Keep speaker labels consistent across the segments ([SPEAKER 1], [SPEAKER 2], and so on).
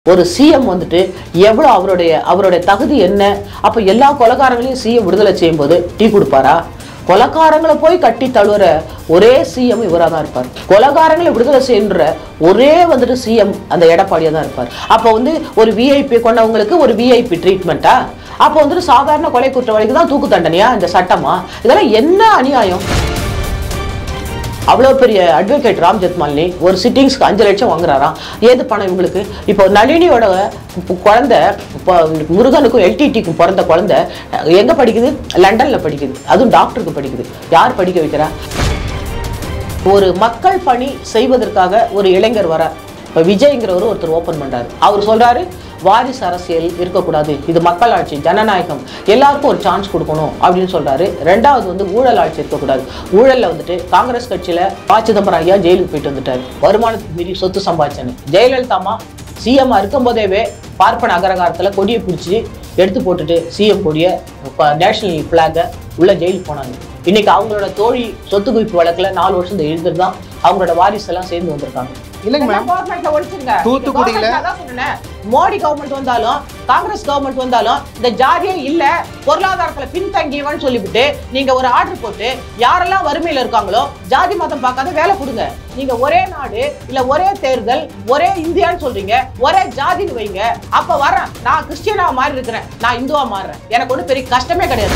[SPEAKER 1] ஒரு சிஎம் வந்துட்டு எவ்வளோ அவருடைய அவருடைய தகுதி என்ன அப்ப எல்லா கொலகாரங்களையும் சிஎம் விடுதலை செய்யும்போது டீ கொடுப்பாரா கொலகாரங்களை போய் கட்டி தழுவுற ஒரே சிஎம் இவராக தான் இருப்பார் கொலகாரங்களை விடுதலை செய்கின்ற ஒரே வந்துட்டு சிஎம் அந்த எடப்பாடியாக தான் இருப்பார் அப்போ வந்து ஒரு விஐபி கொண்டவங்களுக்கு ஒரு விஐபி ட்ரீட்மெண்ட்டா அப்போ வந்துட்டு சாதாரண கொலை குற்றவாளிக்கு தான் தூக்கு தண்டனையா இந்த சட்டமா இதெல்லாம் என்ன அநியாயம் அவ்வளோ பெரிய அட்வொகேட் ராம் ஜெத்மாலினி ஒரு சிட்டிங்ஸ்க்கு அஞ்சு லட்சம் வாங்குறாராம் ஏது பணம் இவங்களுக்கு இப்போ நளினியோட கு- குழந்தை இப்போ முருகனுக்கும் எல்டிடிக்கும் பிறந்த குழந்தை எங்கே படிக்குது லண்டனில் படிக்குது அதுவும் டாக்டருக்கு படிக்குது யார் படிக்க வைக்கிறா ஒரு மக்கள் பணி செய்வதற்காக ஒரு இளைஞர் வர இப்போ விஜய்ங்கிறவர் ஒருத்தர் ஓப்பன் பண்றாரு அவர் சொல்றாரு வாரிசு அரசியல் இருக்கக்கூடாது இது மக்கள் ஆட்சி ஜனநாயகம் எல்லாருக்கும் ஒரு சான்ஸ் கொடுக்கணும் அப்படின்னு சொல்றாரு ரெண்டாவது வந்து ஊழல் ஆட்சி இருக்கக்கூடாது ஊழல்ல வந்துட்டு காங்கிரஸ் கட்சியில ப சிதம்பரம் ஐயா ஜெயிலுக்கு போயிட்டு வந்துட்டாரு வருமானத்துக்கு மீறி சொத்து சம்பாதிச்சேன்னு ஜெயலலிதாமா சிஎம் இருக்கும்போதேவே பார்ப்பன அகரகாரத்துல கொடியை பிடிச்சி எடுத்து போட்டுட்டு சிஎம் கொடிய நேஷனல் ஃபிளாகை உள்ள ஜெயிலுக்கு போனாங்க இன்னைக்கு அவங்களோட தோழி சொத்து குவிப்பு வழக்குல நாலு வருஷம் எழுதிட்டு தான் அவங்களோட வாரிசு எல்லாம் சேர்ந்து வந்திருக்காங்க
[SPEAKER 2] இல்லைங்க மேம்
[SPEAKER 1] கவர்மெண்ட்ல ஒழிச்சிருங்க
[SPEAKER 2] தூத்துக்குடியில-
[SPEAKER 1] நீங்க government அதான் சொன்னேன். மோடி கவர்மெண்ட் வந்தாலும் காங்கிரஸ் கவர்மெண்ட் வந்தாலும் இந்த ஜாதியே இல்ல பொருளாதாரத்துல பின்தங்கியவன் சொல்லிவிட்டு நீங்க ஒரு ஆர்டர் போட்டு யாரெல்லாம் வறுமையில இருக்காங்களோ ஜாதி மதம் பார்க்காத வேலை கொடுங்க நீங்க ஒரே நாடு இல்ல ஒரே தேர்தல் ஒரே இந்தியான்னு சொல்றீங்க ஒரே ஜாதின்னு வைங்க அப்ப வரேன் நான் கிறிஸ்டியனா மாறி இருக்கிறேன் நான் இந்துவா மாறுறேன் எனக்கு ஒன்றும் பெரிய கஷ்டமே கிடையாது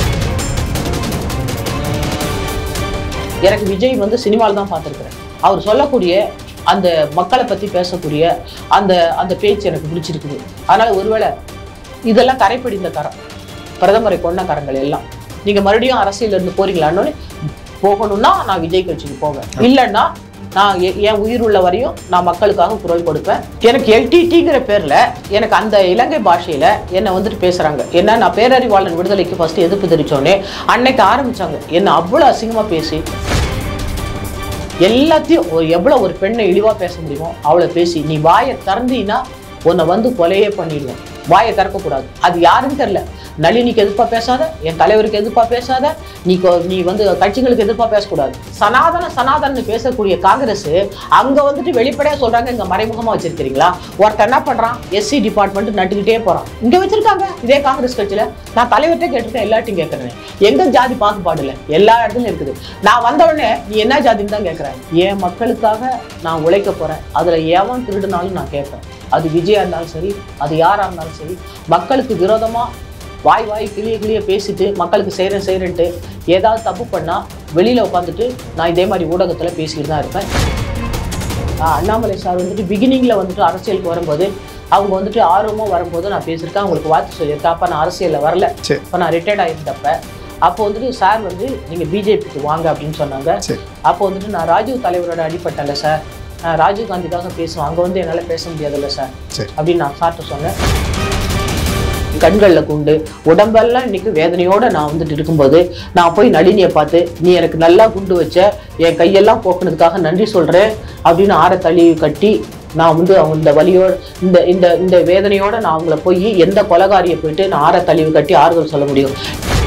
[SPEAKER 1] எனக்கு விஜய் வந்து சினிமாவில் தான் பார்த்துருக்குறேன் அவர் சொல்லக்கூடிய அந்த மக்களை பற்றி பேசக்கூடிய அந்த அந்த பேச்சு எனக்கு பிடிச்சிருக்குது அதனால ஒருவேளை இதெல்லாம் கரைப்பிடிந்த கரம் பிரதமரை கொண்ட கரங்கள் எல்லாம் நீங்க மறுபடியும் அரசியல்ல இருந்து போறீங்களான்னு போகணும்னா நான் விஜய் கட்சிக்கு போவேன் இல்லைன்னா நான் எ- என் உயிர் உள்ள வரையும் நான் மக்களுக்காக குரல் கொடுப்பேன் எனக்கு எல்டிடிங்கிற பேர்ல எனக்கு அந்த இலங்கை பாஷையில என்னை வந்துட்டு பேசுறாங்க என்ன நான் பேரறிவாளன் விடுதலைக்கு ஃபர்ஸ்ட் எதிர்ப்பு தெரிவிச்சோடனே அன்னைக்கு ஆரம்பிச்சாங்க என்ன அவ்வளவு அசிங்கமா பேசி எல்லாத்தையும் ஒரு எவ்வளோ ஒரு பெண்ணை இழிவா பேச முடியுமோ அவளை பேசி நீ வாயை திறந்தீன்னா உன்னை வந்து கொலையே பண்ணிடுவேன் வாயை திறக்கக்கூடாது அது யாருன்னு தெரியல நளினிக்கு எதிர்ப்பா பேசாத என் தலைவருக்கு எதிர்ப்பா பேசாத நீ கொ- நீ வந்து கட்சிகளுக்கு எதிர்ப்பா பேசக்கூடாது சனாதன சனாதனன்னு பேசக்கூடிய காங்கிரஸ் அங்க வந்துட்டு வெளிப்படையா சொல்றாங்க இங்க மறைமுகமா வச்சிருக்கிறீங்களா ஒருத்தன் என்ன பண்றான் எஸ்சி டிபார்ட்மெண்ட் நட்டுக்கிட்டே போறான் இங்க வச்சிருக்காங்க இதே காங்கிரஸ் கட்சியில நான் தலைவர்கிட்ட கேட்டிருக்கேன் எல்லாத்தையும் கேட்கறேன் எங்க ஜாதி பாகுபாடு இல்லை எல்லா இடத்துலயும் இருக்குது நான் வந்த உடனே நீ என்ன ஜாதின்னு தான் கேட்கறேன் என் மக்களுக்காக நான் உழைக்க போறேன் அதுல எவன் திருடுனாலும் நான் கேட்பேன் அது விஜயா இருந்தாலும் சரி அது யாரா இருந்தாலும் சரி மக்களுக்கு விரோதமா வாய் வாய் கிளிய கிளிய பேசிட்டு மக்களுக்கு செய்கிறேன் செய்கிறேன்ட்டு ஏதாவது தப்பு பண்ணா வெளியில உட்காந்துட்டு நான் இதே மாதிரி ஊடகத்துல பேசிக்கிட்டு தான் இருப்பேன் ஆஹ் அண்ணாமலை சார் வந்துட்டு பிகினிங்ல வந்துட்டு அரசியலுக்கு வரும்போது அவங்க வந்துட்டு ஆர்வமா வரும்போது நான் பேசியிருக்கேன் அவங்களுக்கு வாழ்த்து சொல்லியிருக்கேன் அப்போ நான் அரசியல்ல வரல
[SPEAKER 2] சரி.
[SPEAKER 1] அப்போ நான் ரிட்டையர்ட் ஆயிருந்தப்ப அப்போ வந்துட்டு சார் வந்து நீங்க பிஜேபிக்கு வாங்க அப்படின்னு சொன்னாங்க
[SPEAKER 2] சரி
[SPEAKER 1] அப்போ வந்துட்டு நான் ராஜீவ் தலைவரோட அடிப்பட்டல சார் நான் ராஜீவ் காந்திக்காக பேசுவேன் அங்கே வந்து என்னால் பேச முடியாதுல்ல சார்
[SPEAKER 2] சரி
[SPEAKER 1] அப்படின்னு நான் சார்ட்ட சொன்னேன் கண்களில் குண்டு உடம்பெல்லாம் இன்னைக்கு வேதனையோட நான் வந்துட்டு இருக்கும்போது நான் போய் நளினியை பார்த்து நீ எனக்கு நல்லா குண்டு வச்ச என் கையெல்லாம் போக்குனதுக்காக நன்றி சொல்கிறேன் அப்படின்னு ஆற தள்ளி கட்டி நான் வந்து அவங்க இந்த வலியோட இந்த இந்த இந்த வேதனையோட நான் அவங்கள போய் எந்த கொலகாரியை போயிட்டு நான் ஆற தள்ளிவு கட்டி ஆறுதல் சொல்ல முடியும்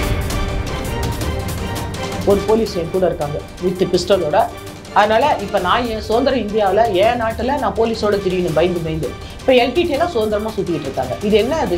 [SPEAKER 1] ஒரு போலீஸ் என் கூட இருக்காங்க வித் பிஸ்டலோட அதனால இப்போ நான் என் சுதந்திர இந்தியாவில் என் நாட்டில் நான் போலீஸோட திடீர்னு பயந்து பயந்து இப்போ எல்டிடி எல்லாம் சுதந்திரமா சுற்றிக்கிட்டு இருக்காங்க இது என்ன அது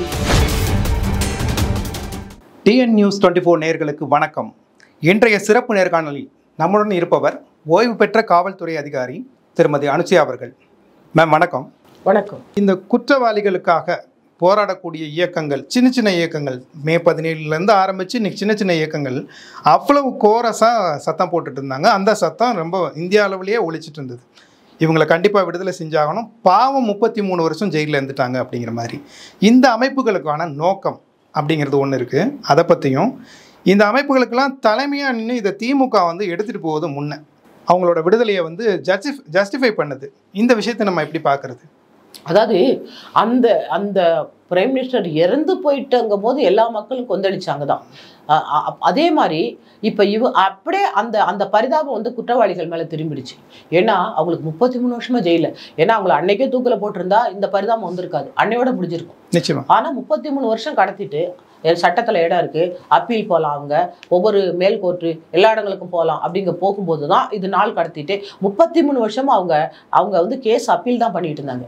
[SPEAKER 2] டிஎன் நியூஸ் டுவெண்ட்டி ஃபோர் நேயர்களுக்கு வணக்கம் இன்றைய சிறப்பு நேர்காணலில் நம்முடன் இருப்பவர் ஓய்வு பெற்ற காவல்துறை அதிகாரி திருமதி அனுசுயா அவர்கள் மேம் வணக்கம்
[SPEAKER 1] வணக்கம்
[SPEAKER 2] இந்த குற்றவாளிகளுக்காக போராடக்கூடிய இயக்கங்கள் சின்ன சின்ன இயக்கங்கள் மே பதினேழுலேருந்து ஆரம்பித்து இன்னைக்கு சின்ன சின்ன இயக்கங்கள் அவ்வளவு கோரஸாக சத்தம் போட்டுட்டு இருந்தாங்க அந்த சத்தம் ரொம்ப இந்திய அளவிலேயே ஒழிச்சிட்டு இருந்தது இவங்களை கண்டிப்பாக விடுதலை செஞ்சாகணும் பாவம் முப்பத்தி மூணு வருஷம் ஜெயிலில் இருந்துட்டாங்க அப்படிங்கிற மாதிரி இந்த அமைப்புகளுக்கான நோக்கம் அப்படிங்கிறது ஒன்று இருக்குது அதை பற்றியும் இந்த அமைப்புகளுக்கெல்லாம் தலைமையாக நின்று இதை திமுக வந்து எடுத்துகிட்டு போவது முன்ன அவங்களோட விடுதலையை வந்து ஜஸ்டிஃப் ஜஸ்டிஃபை பண்ணுது இந்த விஷயத்தை நம்ம எப்படி பார்க்குறது
[SPEAKER 1] அதாவது அந்த அந்த பிரைம் மினிஸ்டர் இறந்து போயிட்டங்கும் போது எல்லா மக்களும் கொந்தளிச்சாங்க தான் அ- அ- அதே மாதிரி இப்போ இவ அப்படியே அந்த அந்த பரிதாபம் வந்து குற்றவாளிகள் மேலே திரும்பிடுச்சு ஏன்னா அவங்களுக்கு முப்பத்தி மூணு வருஷமா ஜெயில ஏன்னா அவங்கள அன்னைக்கே தூக்கில் போட்டிருந்தா இந்த பரிதாபம் வந்திருக்காது அன்னையோட முடிஞ்சிருக்கும்
[SPEAKER 2] நிச்சயமா
[SPEAKER 1] ஆனால் முப்பத்தி மூணு வருஷம் கடத்திட்டு சட்டத்தில் இடம் இருக்கு அப்பீல் போகலாம் அவங்க ஒவ்வொரு மேல் கோர்ட்டு எல்லா இடங்களுக்கும் போகலாம் அப்படிங்க போகும்போது தான் இது நாள் கடத்திட்டு முப்பத்தி மூணு வருஷமா அவங்க அவங்க வந்து கேஸ் அப்பீல் தான் பண்ணிட்டு இருந்தாங்க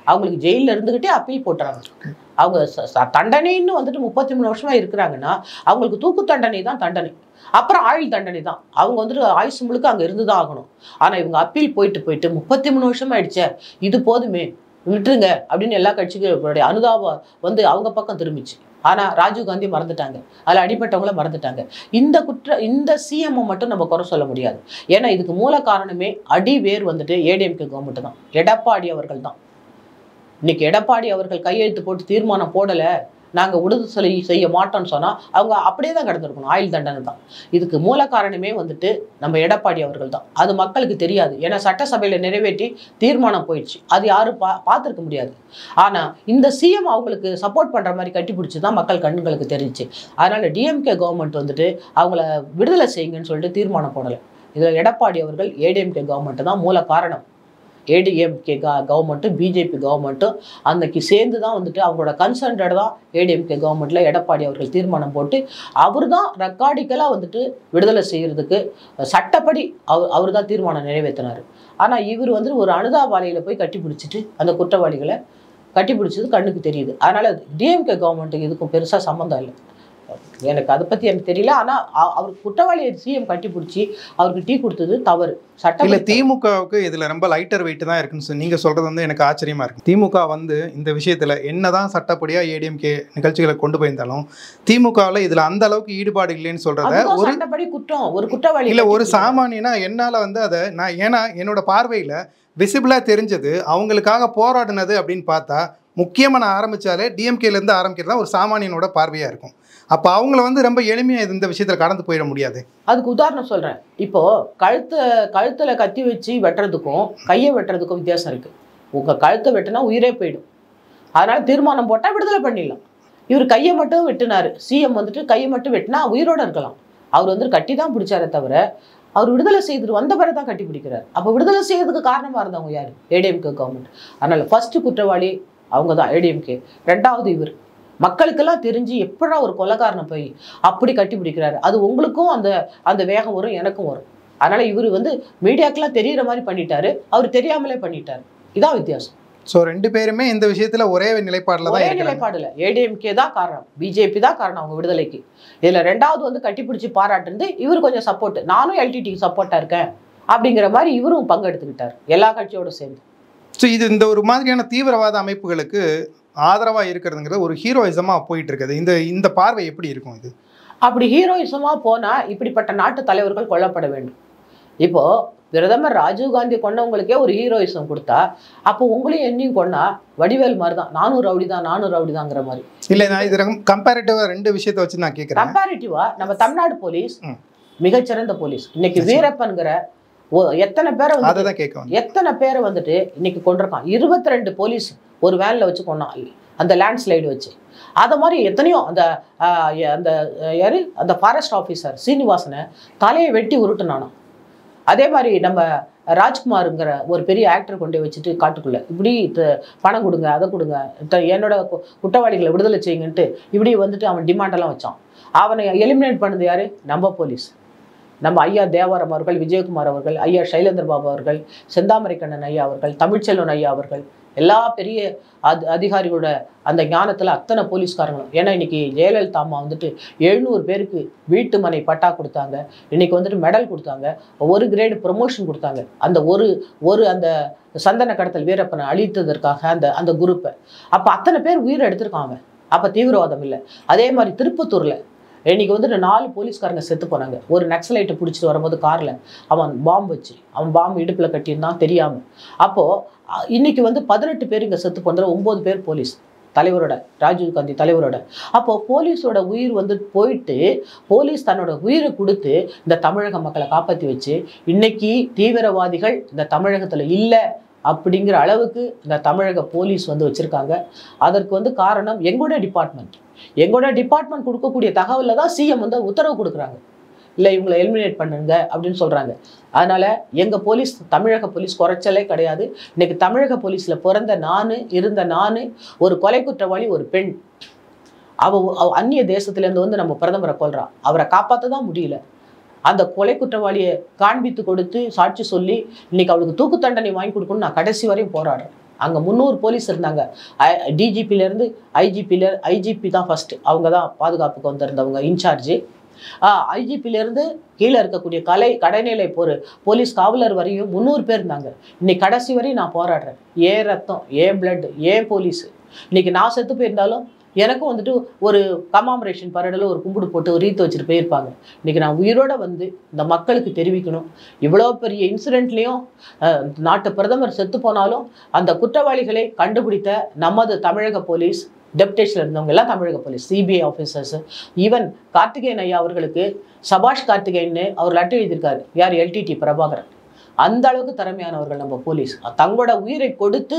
[SPEAKER 1] அவங்களுக்கு ஜெயிலில் இருந்துக்கிட்டே அப்பீல் போட்டுறாங்க அவங்க ச- ச- தண்டனைன்னு வந்துட்டு முப்பத்தி மூணு வருஷமா இருக்கிறாங்கன்னா அவங்களுக்கு தூக்கு தண்டனை தான் தண்டனை அப்புறம் ஆயுள் தண்டனை தான் அவங்க வந்துட்டு ஆயுசு முழுக்க அங்கே இருந்து தான் ஆகணும் ஆனால் இவங்க அப்பீல் போயிட்டு போயிட்டு முப்பத்தி மூணு வருஷம் ஆயிடுச்சே இது போதுமே விட்டுருங்க அப்படின்னு எல்லா கட்சிகளுடைய அனுதாபம் வந்து அவங்க பக்கம் திரும்பிச்சு ஆனால் ராஜீவ் காந்தி மறந்துட்டாங்க அதில் அடிப்பட்டவங்கள மறந்துட்டாங்க இந்த குற்ற இந்த சிஎம் மட்டும் நம்ம குறை சொல்ல முடியாது ஏன்னா இதுக்கு மூல காரணமே அடி வேர் வந்துட்டு ஏடிஎம்கே கவர்மெண்ட் தான் எடப்பாடி அவர்கள் தான் இன்னைக்கு எடப்பாடி அவர்கள் கையெழுத்து போட்டு தீர்மானம் போடலை நாங்கள் விடுதலை செய்ய மாட்டோம்னு சொன்னால் அவங்க அப்படியே தான் கிடந்திருக்கணும் ஆயுள் தண்டனை தான் இதுக்கு மூல காரணமே வந்துட்டு நம்ம எடப்பாடி அவர்கள் தான் அது மக்களுக்கு தெரியாது ஏன்னா சட்டசபையில் நிறைவேற்றி தீர்மானம் போயிடுச்சு அது யாரும் பா பார்த்துருக்க முடியாது ஆனால் இந்த சிஎம் அவங்களுக்கு சப்போர்ட் பண்ணுற மாதிரி கட்டிப்பிடிச்சி தான் மக்கள் கண்களுக்கு தெரிஞ்சுச்சு அதனால் டிஎம்கே கவர்மெண்ட் வந்துட்டு அவங்கள விடுதலை செய்யுங்கன்னு சொல்லிட்டு தீர்மானம் போடலை இதில் எடப்பாடி அவர்கள் ஏடிஎம்கே கவர்மெண்ட் தான் மூல காரணம் ஏடிஎம்கே கவர்மெண்ட்டும் பிஜேபி கவர்மெண்ட்டும் அன்னைக்கு சேர்ந்து தான் வந்துட்டு அவங்களோட கன்சன்டட் தான் ஏடிஎம்கே கவர்மெண்ட்ல எடப்பாடி அவர்கள் தீர்மானம் போட்டு அவர் தான் ரெக்கார்டிக்கலாக வந்துட்டு விடுதலை செய்யறதுக்கு சட்டப்படி அவர் அவர் தான் தீர்மானம் நிறைவேற்றினார் ஆனால் இவர் வந்து ஒரு அனுதாபாலையில் போய் கட்டி பிடிச்சிட்டு அந்த குற்றவாளிகளை கட்டி பிடிச்சது கண்ணுக்கு தெரியுது அதனால டிஎம்கே கவர்மெண்ட்டுக்கு இதுக்கும் பெருசாக சம்மந்தம் இல்லை எனக்கு அதை பற்றி எனக்கு தெரியல ஆனால் அவர் குற்றவாளியை சிஎம் கட்டி பிடிச்சி அவருக்கு டீ கொடுத்தது தவறு
[SPEAKER 2] இல்ல
[SPEAKER 1] சட்ட
[SPEAKER 2] திமுகவுக்கு இதுல ரொம்ப லைட்டர் வெயிட் தான் இருக்குன்னு சொல்லி நீங்க சொல்றது வந்து எனக்கு ஆச்சரியமா இருக்கு திமுக வந்து இந்த விஷயத்துல என்னதான் சட்டப்படியா ஏடிஎம்கே நிகழ்ச்சிகளை கொண்டு போயிருந்தாலும் திமுகவில் இதுல அந்த அளவுக்கு ஈடுபாடு இல்லைன்னு சொல்றத
[SPEAKER 1] அதுதான்
[SPEAKER 2] ஒரு
[SPEAKER 1] சட்டப்படி குற்றம் ஒரு குற்றவாளி
[SPEAKER 2] இல்ல ஒரு
[SPEAKER 1] கட்டி
[SPEAKER 2] சாமானியனா என்னால வந்து அதை நான் ஏன்னா என்னோட பார்வையில விசிபிளா தெரிஞ்சது அவங்களுக்காக போராடினது அப்படின்னு பார்த்தா முக்கியமா நான் ஆரம்பிச்சாலே டிஎம்கேல இருந்து ஆரம்பிக்கிறது தான் ஒரு சாமானியனோட பார்வையா இருக்கும் அப்ப அவங்கள வந்து ரொம்ப எளிமையா இது இந்த விஷயத்துல கடந்து போயிட முடியாது
[SPEAKER 1] அதுக்கு உதாரணம் சொல்றேன் இப்போ கழுத்தை கழுத்துல கத்தி வச்சு வெட்டுறதுக்கும் கையை வெட்டுறதுக்கும் வித்தியாசம் இருக்கு உங்க கழுத்தை வெட்டினா உயிரே போயிடும் அதனால தீர்மானம் போட்டா விடுதலை பண்ணிடலாம் இவர் கையை மட்டும் வெட்டினாரு சிஎம் வந்துட்டு கையை மட்டும் வெட்டினா உயிரோட இருக்கலாம் அவர் வந்து கட்டி தான் பிடிச்சாரே தவிர அவர் விடுதலை செய்துட்டு வந்த பிறகு தான் கட்டி பிடிக்கிறார் அப்போ விடுதலை செய்யறதுக்கு காரணமா இருந்தவங்க யாரு ஏடிஎம்கே கவர்மெண்ட் அதனால ஃபர்ஸ்ட் குற்றவாளி அவங்க தான் ஏடிஎம்கே ரெண்டாவது இவர் மக்களுக்கெல்லாம் தெரிஞ்சு எப்படா ஒரு கொலைகாரனை போய் அப்படி கட்டி பிடிக்கிறாரு அது உங்களுக்கும் அந்த அந்த வேகம் வரும் எனக்கும் வரும் அதனால இவர் வந்து மீடியாக்கெல்லாம் தெரியற மாதிரி பண்ணிட்டாரு அவர் தெரியாமலே பண்ணிட்டாரு இதான் வித்தியாசம்
[SPEAKER 2] ஸோ ரெண்டு பேருமே இந்த விஷயத்துல ஒரே நிலைப்பாடுல தான்
[SPEAKER 1] ஒரே
[SPEAKER 2] இருக்கிறாங்க
[SPEAKER 1] நிலைப்பாடுல ஏடிஎம்கே தான் காரணம் பிஜேபி தான் காரணம் அவங்க விடுதலைக்கு இதுல ரெண்டாவது வந்து கட்டிப்பிடிச்சு பாராட்டுறது இவர் கொஞ்சம் சப்போர்ட் நானும் எல்டிடிக்கு சப்போர்ட்டா இருக்கேன் அப்படிங்கிற மாதிரி இவரும் பங்கெடுத்துக்கிட்டார் எல்லா கட்சியோட சேர்ந்து
[SPEAKER 2] ஸோ இது இந்த ஒரு மாதிரியான தீவிரவாத அமைப்புகளுக்கு ஆதரவா இருக்கிறதுங்கிறது ஒரு ஹீரோயிசமா போயிட்டு இருக்குது இந்த இந்த பார்வை எப்படி இருக்கும் இது
[SPEAKER 1] அப்படி ஹீரோயிசமா போனா இப்படிப்பட்ட நாட்டு தலைவர்கள் கொல்லப்பட வேண்டும் இப்போ பிரதமர் ராஜீவ்காந்தி கொண்டவங்களுக்கே ஒரு ஹீரோயிசம் கொடுத்தா அப்போ உங்களையும் என்னையும் கொண்டா வடிவேல் மாதிரி தான் நானும் ரவுடி தான் நானும் ரவுடி தாங்கிற மாதிரி
[SPEAKER 2] இல்ல நான் இது கம்பேரிட்டிவா ரெண்டு விஷயத்தை வச்சு நான் கேட்குறேன்
[SPEAKER 1] கம்பேரிட்டிவா நம்ம தமிழ்நாடு போலீஸ்
[SPEAKER 2] ம்.
[SPEAKER 1] மிகச்சிறந்த போலீஸ் இன்னைக்கு வீரப்பன்கிற ஒ- எத்தனை பேரை வந்து
[SPEAKER 2] அதை தான் கேட்க வந்தேன்
[SPEAKER 1] எத்தனை பேரை வந்துட்டு இன்னைக்கு கொண்டிருக்கான் இருபத்தி ரெண்டு போலீஸ் ஒரு வேன்ல வச்சு கொண்டான் அந்த லேண்ட் ஸ்லைடு வச்சு அதை மாதிரி எத்தனையோ அந்த ஆஹ், எ- அந்த அஹ், யாரு அந்த ஃபாரஸ்ட் ஆஃபீஸர் சீனிவாசனை தலையை வெட்டி உருட்டுனானாம் அதே மாதிரி நம்ம ராஜ்குமாருங்கிற ஒரு பெரிய ஆக்டர் கொண்டு போய் வச்சுட்டு காட்டுக்குள்ள இப்படி த- பணம் கொடுங்க அதை கொடுங்க த- என்னோட கு- குற்றவாளிகளை விடுதலை செய்யுங்கன்ட்டு இப்படி வந்துட்டு அவன் டிமாண்டெல்லாம் வச்சான் அவனை எலிமினேட் பண்ணது யாரு நம்ம போலீஸ் நம்ம ஐயா தேவாரம் அவர்கள் விஜயகுமார் அவர்கள் ஐயா சைலேந்திர பாபு அவர்கள் செந்தாமரை கண்ணன் ஐயா அவர்கள் தமிழ்ச்செல்வன் ஐயா அவர்கள் எல்லா பெரிய அத் அதிகாரிகளோட அந்த ஞானத்தில் அத்தனை போலீஸ்காரங்களும் ஏன்னா இன்னைக்கு ஜெயலலிதா அம்மா வந்துட்டு எழுநூறு பேருக்கு வீட்டு மனை பட்டா கொடுத்தாங்க இன்னைக்கு வந்துட்டு மெடல் கொடுத்தாங்க ஒரு கிரேடு ப்ரொமோஷன் கொடுத்தாங்க அந்த ஒரு ஒரு அந்த சந்தன கடத்தல் வீரப்பனை அழித்ததற்காக அந்த அந்த குரூப்பை அப்போ அத்தனை பேர் உயிரை எடுத்திருக்கான் அவன் அப்போ தீவிரவாதம் இல்லை அதே மாதிரி திருப்பத்தூரில் இன்னைக்கு வந்துட்டு நாலு போலீஸ்காரங்க செத்து போனாங்க ஒரு நக்சலைட்டை பிடிச்சிட்டு வரும்போது காரில் அவன் பாம்பு வச்சு அவன் பாம்பு இடுப்பில் கட்டியிருந்தான் தெரியாமல் அப்போது அஹ், இன்னைக்கு வந்து பதினெட்டு பேர் இங்கே செத்து போனதுல ஒம்பது பேர் போலீஸ் தலைவரோட ராஜீவ் காந்தி தலைவரோட அப்போ போலீஸோட உயிர் வந்து போயிட்டு போலீஸ் தன்னோட உயிரை கொடுத்து இந்த தமிழக மக்களை காப்பாற்றி வச்சு இன்னைக்கு தீவிரவாதிகள் இந்த தமிழகத்தில் இல்லை அப்படிங்கிற அளவுக்கு இந்த தமிழக போலீஸ் வந்து வச்சுருக்காங்க அதற்கு வந்து காரணம் எங்களோட டிபார்ட்மெண்ட் எங்களோட டிபார்ட்மெண்ட் கொடுக்கக்கூடிய தகவலில் தான் சிஎம் வந்து உத்தரவு கொடுக்குறாங்க இல்லை இவங்களை எலிமினேட் பண்ணுங்க அப்படின்னு சொல்கிறாங்க அதனால் எங்கள் போலீஸ் தமிழக போலீஸ் குறைச்சலே கிடையாது இன்னைக்கு தமிழக போலீஸில் பிறந்த நான் இருந்த நான் ஒரு கொலை குற்றவாளி ஒரு பெண் அவ அவ அந்நிய தேசத்துலேருந்து வந்து நம்ம பிரதமரை கொல்றா அவரை காப்பாற்ற தான் முடியல அந்த கொலை குற்றவாளியை காண்பித்து கொடுத்து சாட்சி சொல்லி இன்னைக்கு அவளுக்கு தூக்கு தண்டனை வாங்கி கொடுக்கணும்னு நான் கடைசி வரையும் போராடுறேன் அங்கே முந்நூறு போலீஸ் இருந்தாங்க டிஜிபிலேருந்து ஐஜிபியில் ஐஜிபி தான் ஃபஸ்ட்டு அவங்க தான் பாதுகாப்புக்கு வந்திருந்தவங்க இன்சார்ஜு ஐஜிபிலேருந்து கீழே இருக்கக்கூடிய கலை கடைநிலை ஒரு போலீஸ் காவலர் வரையும் முந்நூறு பேர் இருந்தாங்க இன்னைக்கு கடைசி வரையும் நான் போராடுறேன் ஏன் ரத்தம் ஏன் பிளட் ஏன் போலீஸ் இன்னைக்கு நான் செத்து போயிருந்தாலும் எனக்கும் வந்துட்டு ஒரு கமாமரேஷன் பரடல ஒரு கும்பிடு போட்டு ஒரு ரீத்து வச்சுட்டு போயிருப்பாங்க இன்னைக்கு நான் உயிரோட வந்து இந்த மக்களுக்கு தெரிவிக்கணும் இவ்வளோ பெரிய இன்சிடென்ட்லேயும் நாட்டு பிரதமர் செத்து போனாலும் அந்த குற்றவாளிகளை கண்டுபிடித்த நமது தமிழக போலீஸ் டெப்டேஷனில் இருந்தவங்க எல்லாம் தமிழக police CBI officers even Karthikeyan ஐயா அவர்களுக்கு சபாஷ் கார்த்திகேயன்னு அவர் லெட்டர் எழுதியிருக்காரு யார் எல்டிடி பிரபாகரன் அந்த அளவுக்கு திறமையானவர்கள் நம்ம போலீஸ் தங்களோட உயிரை கொடுத்து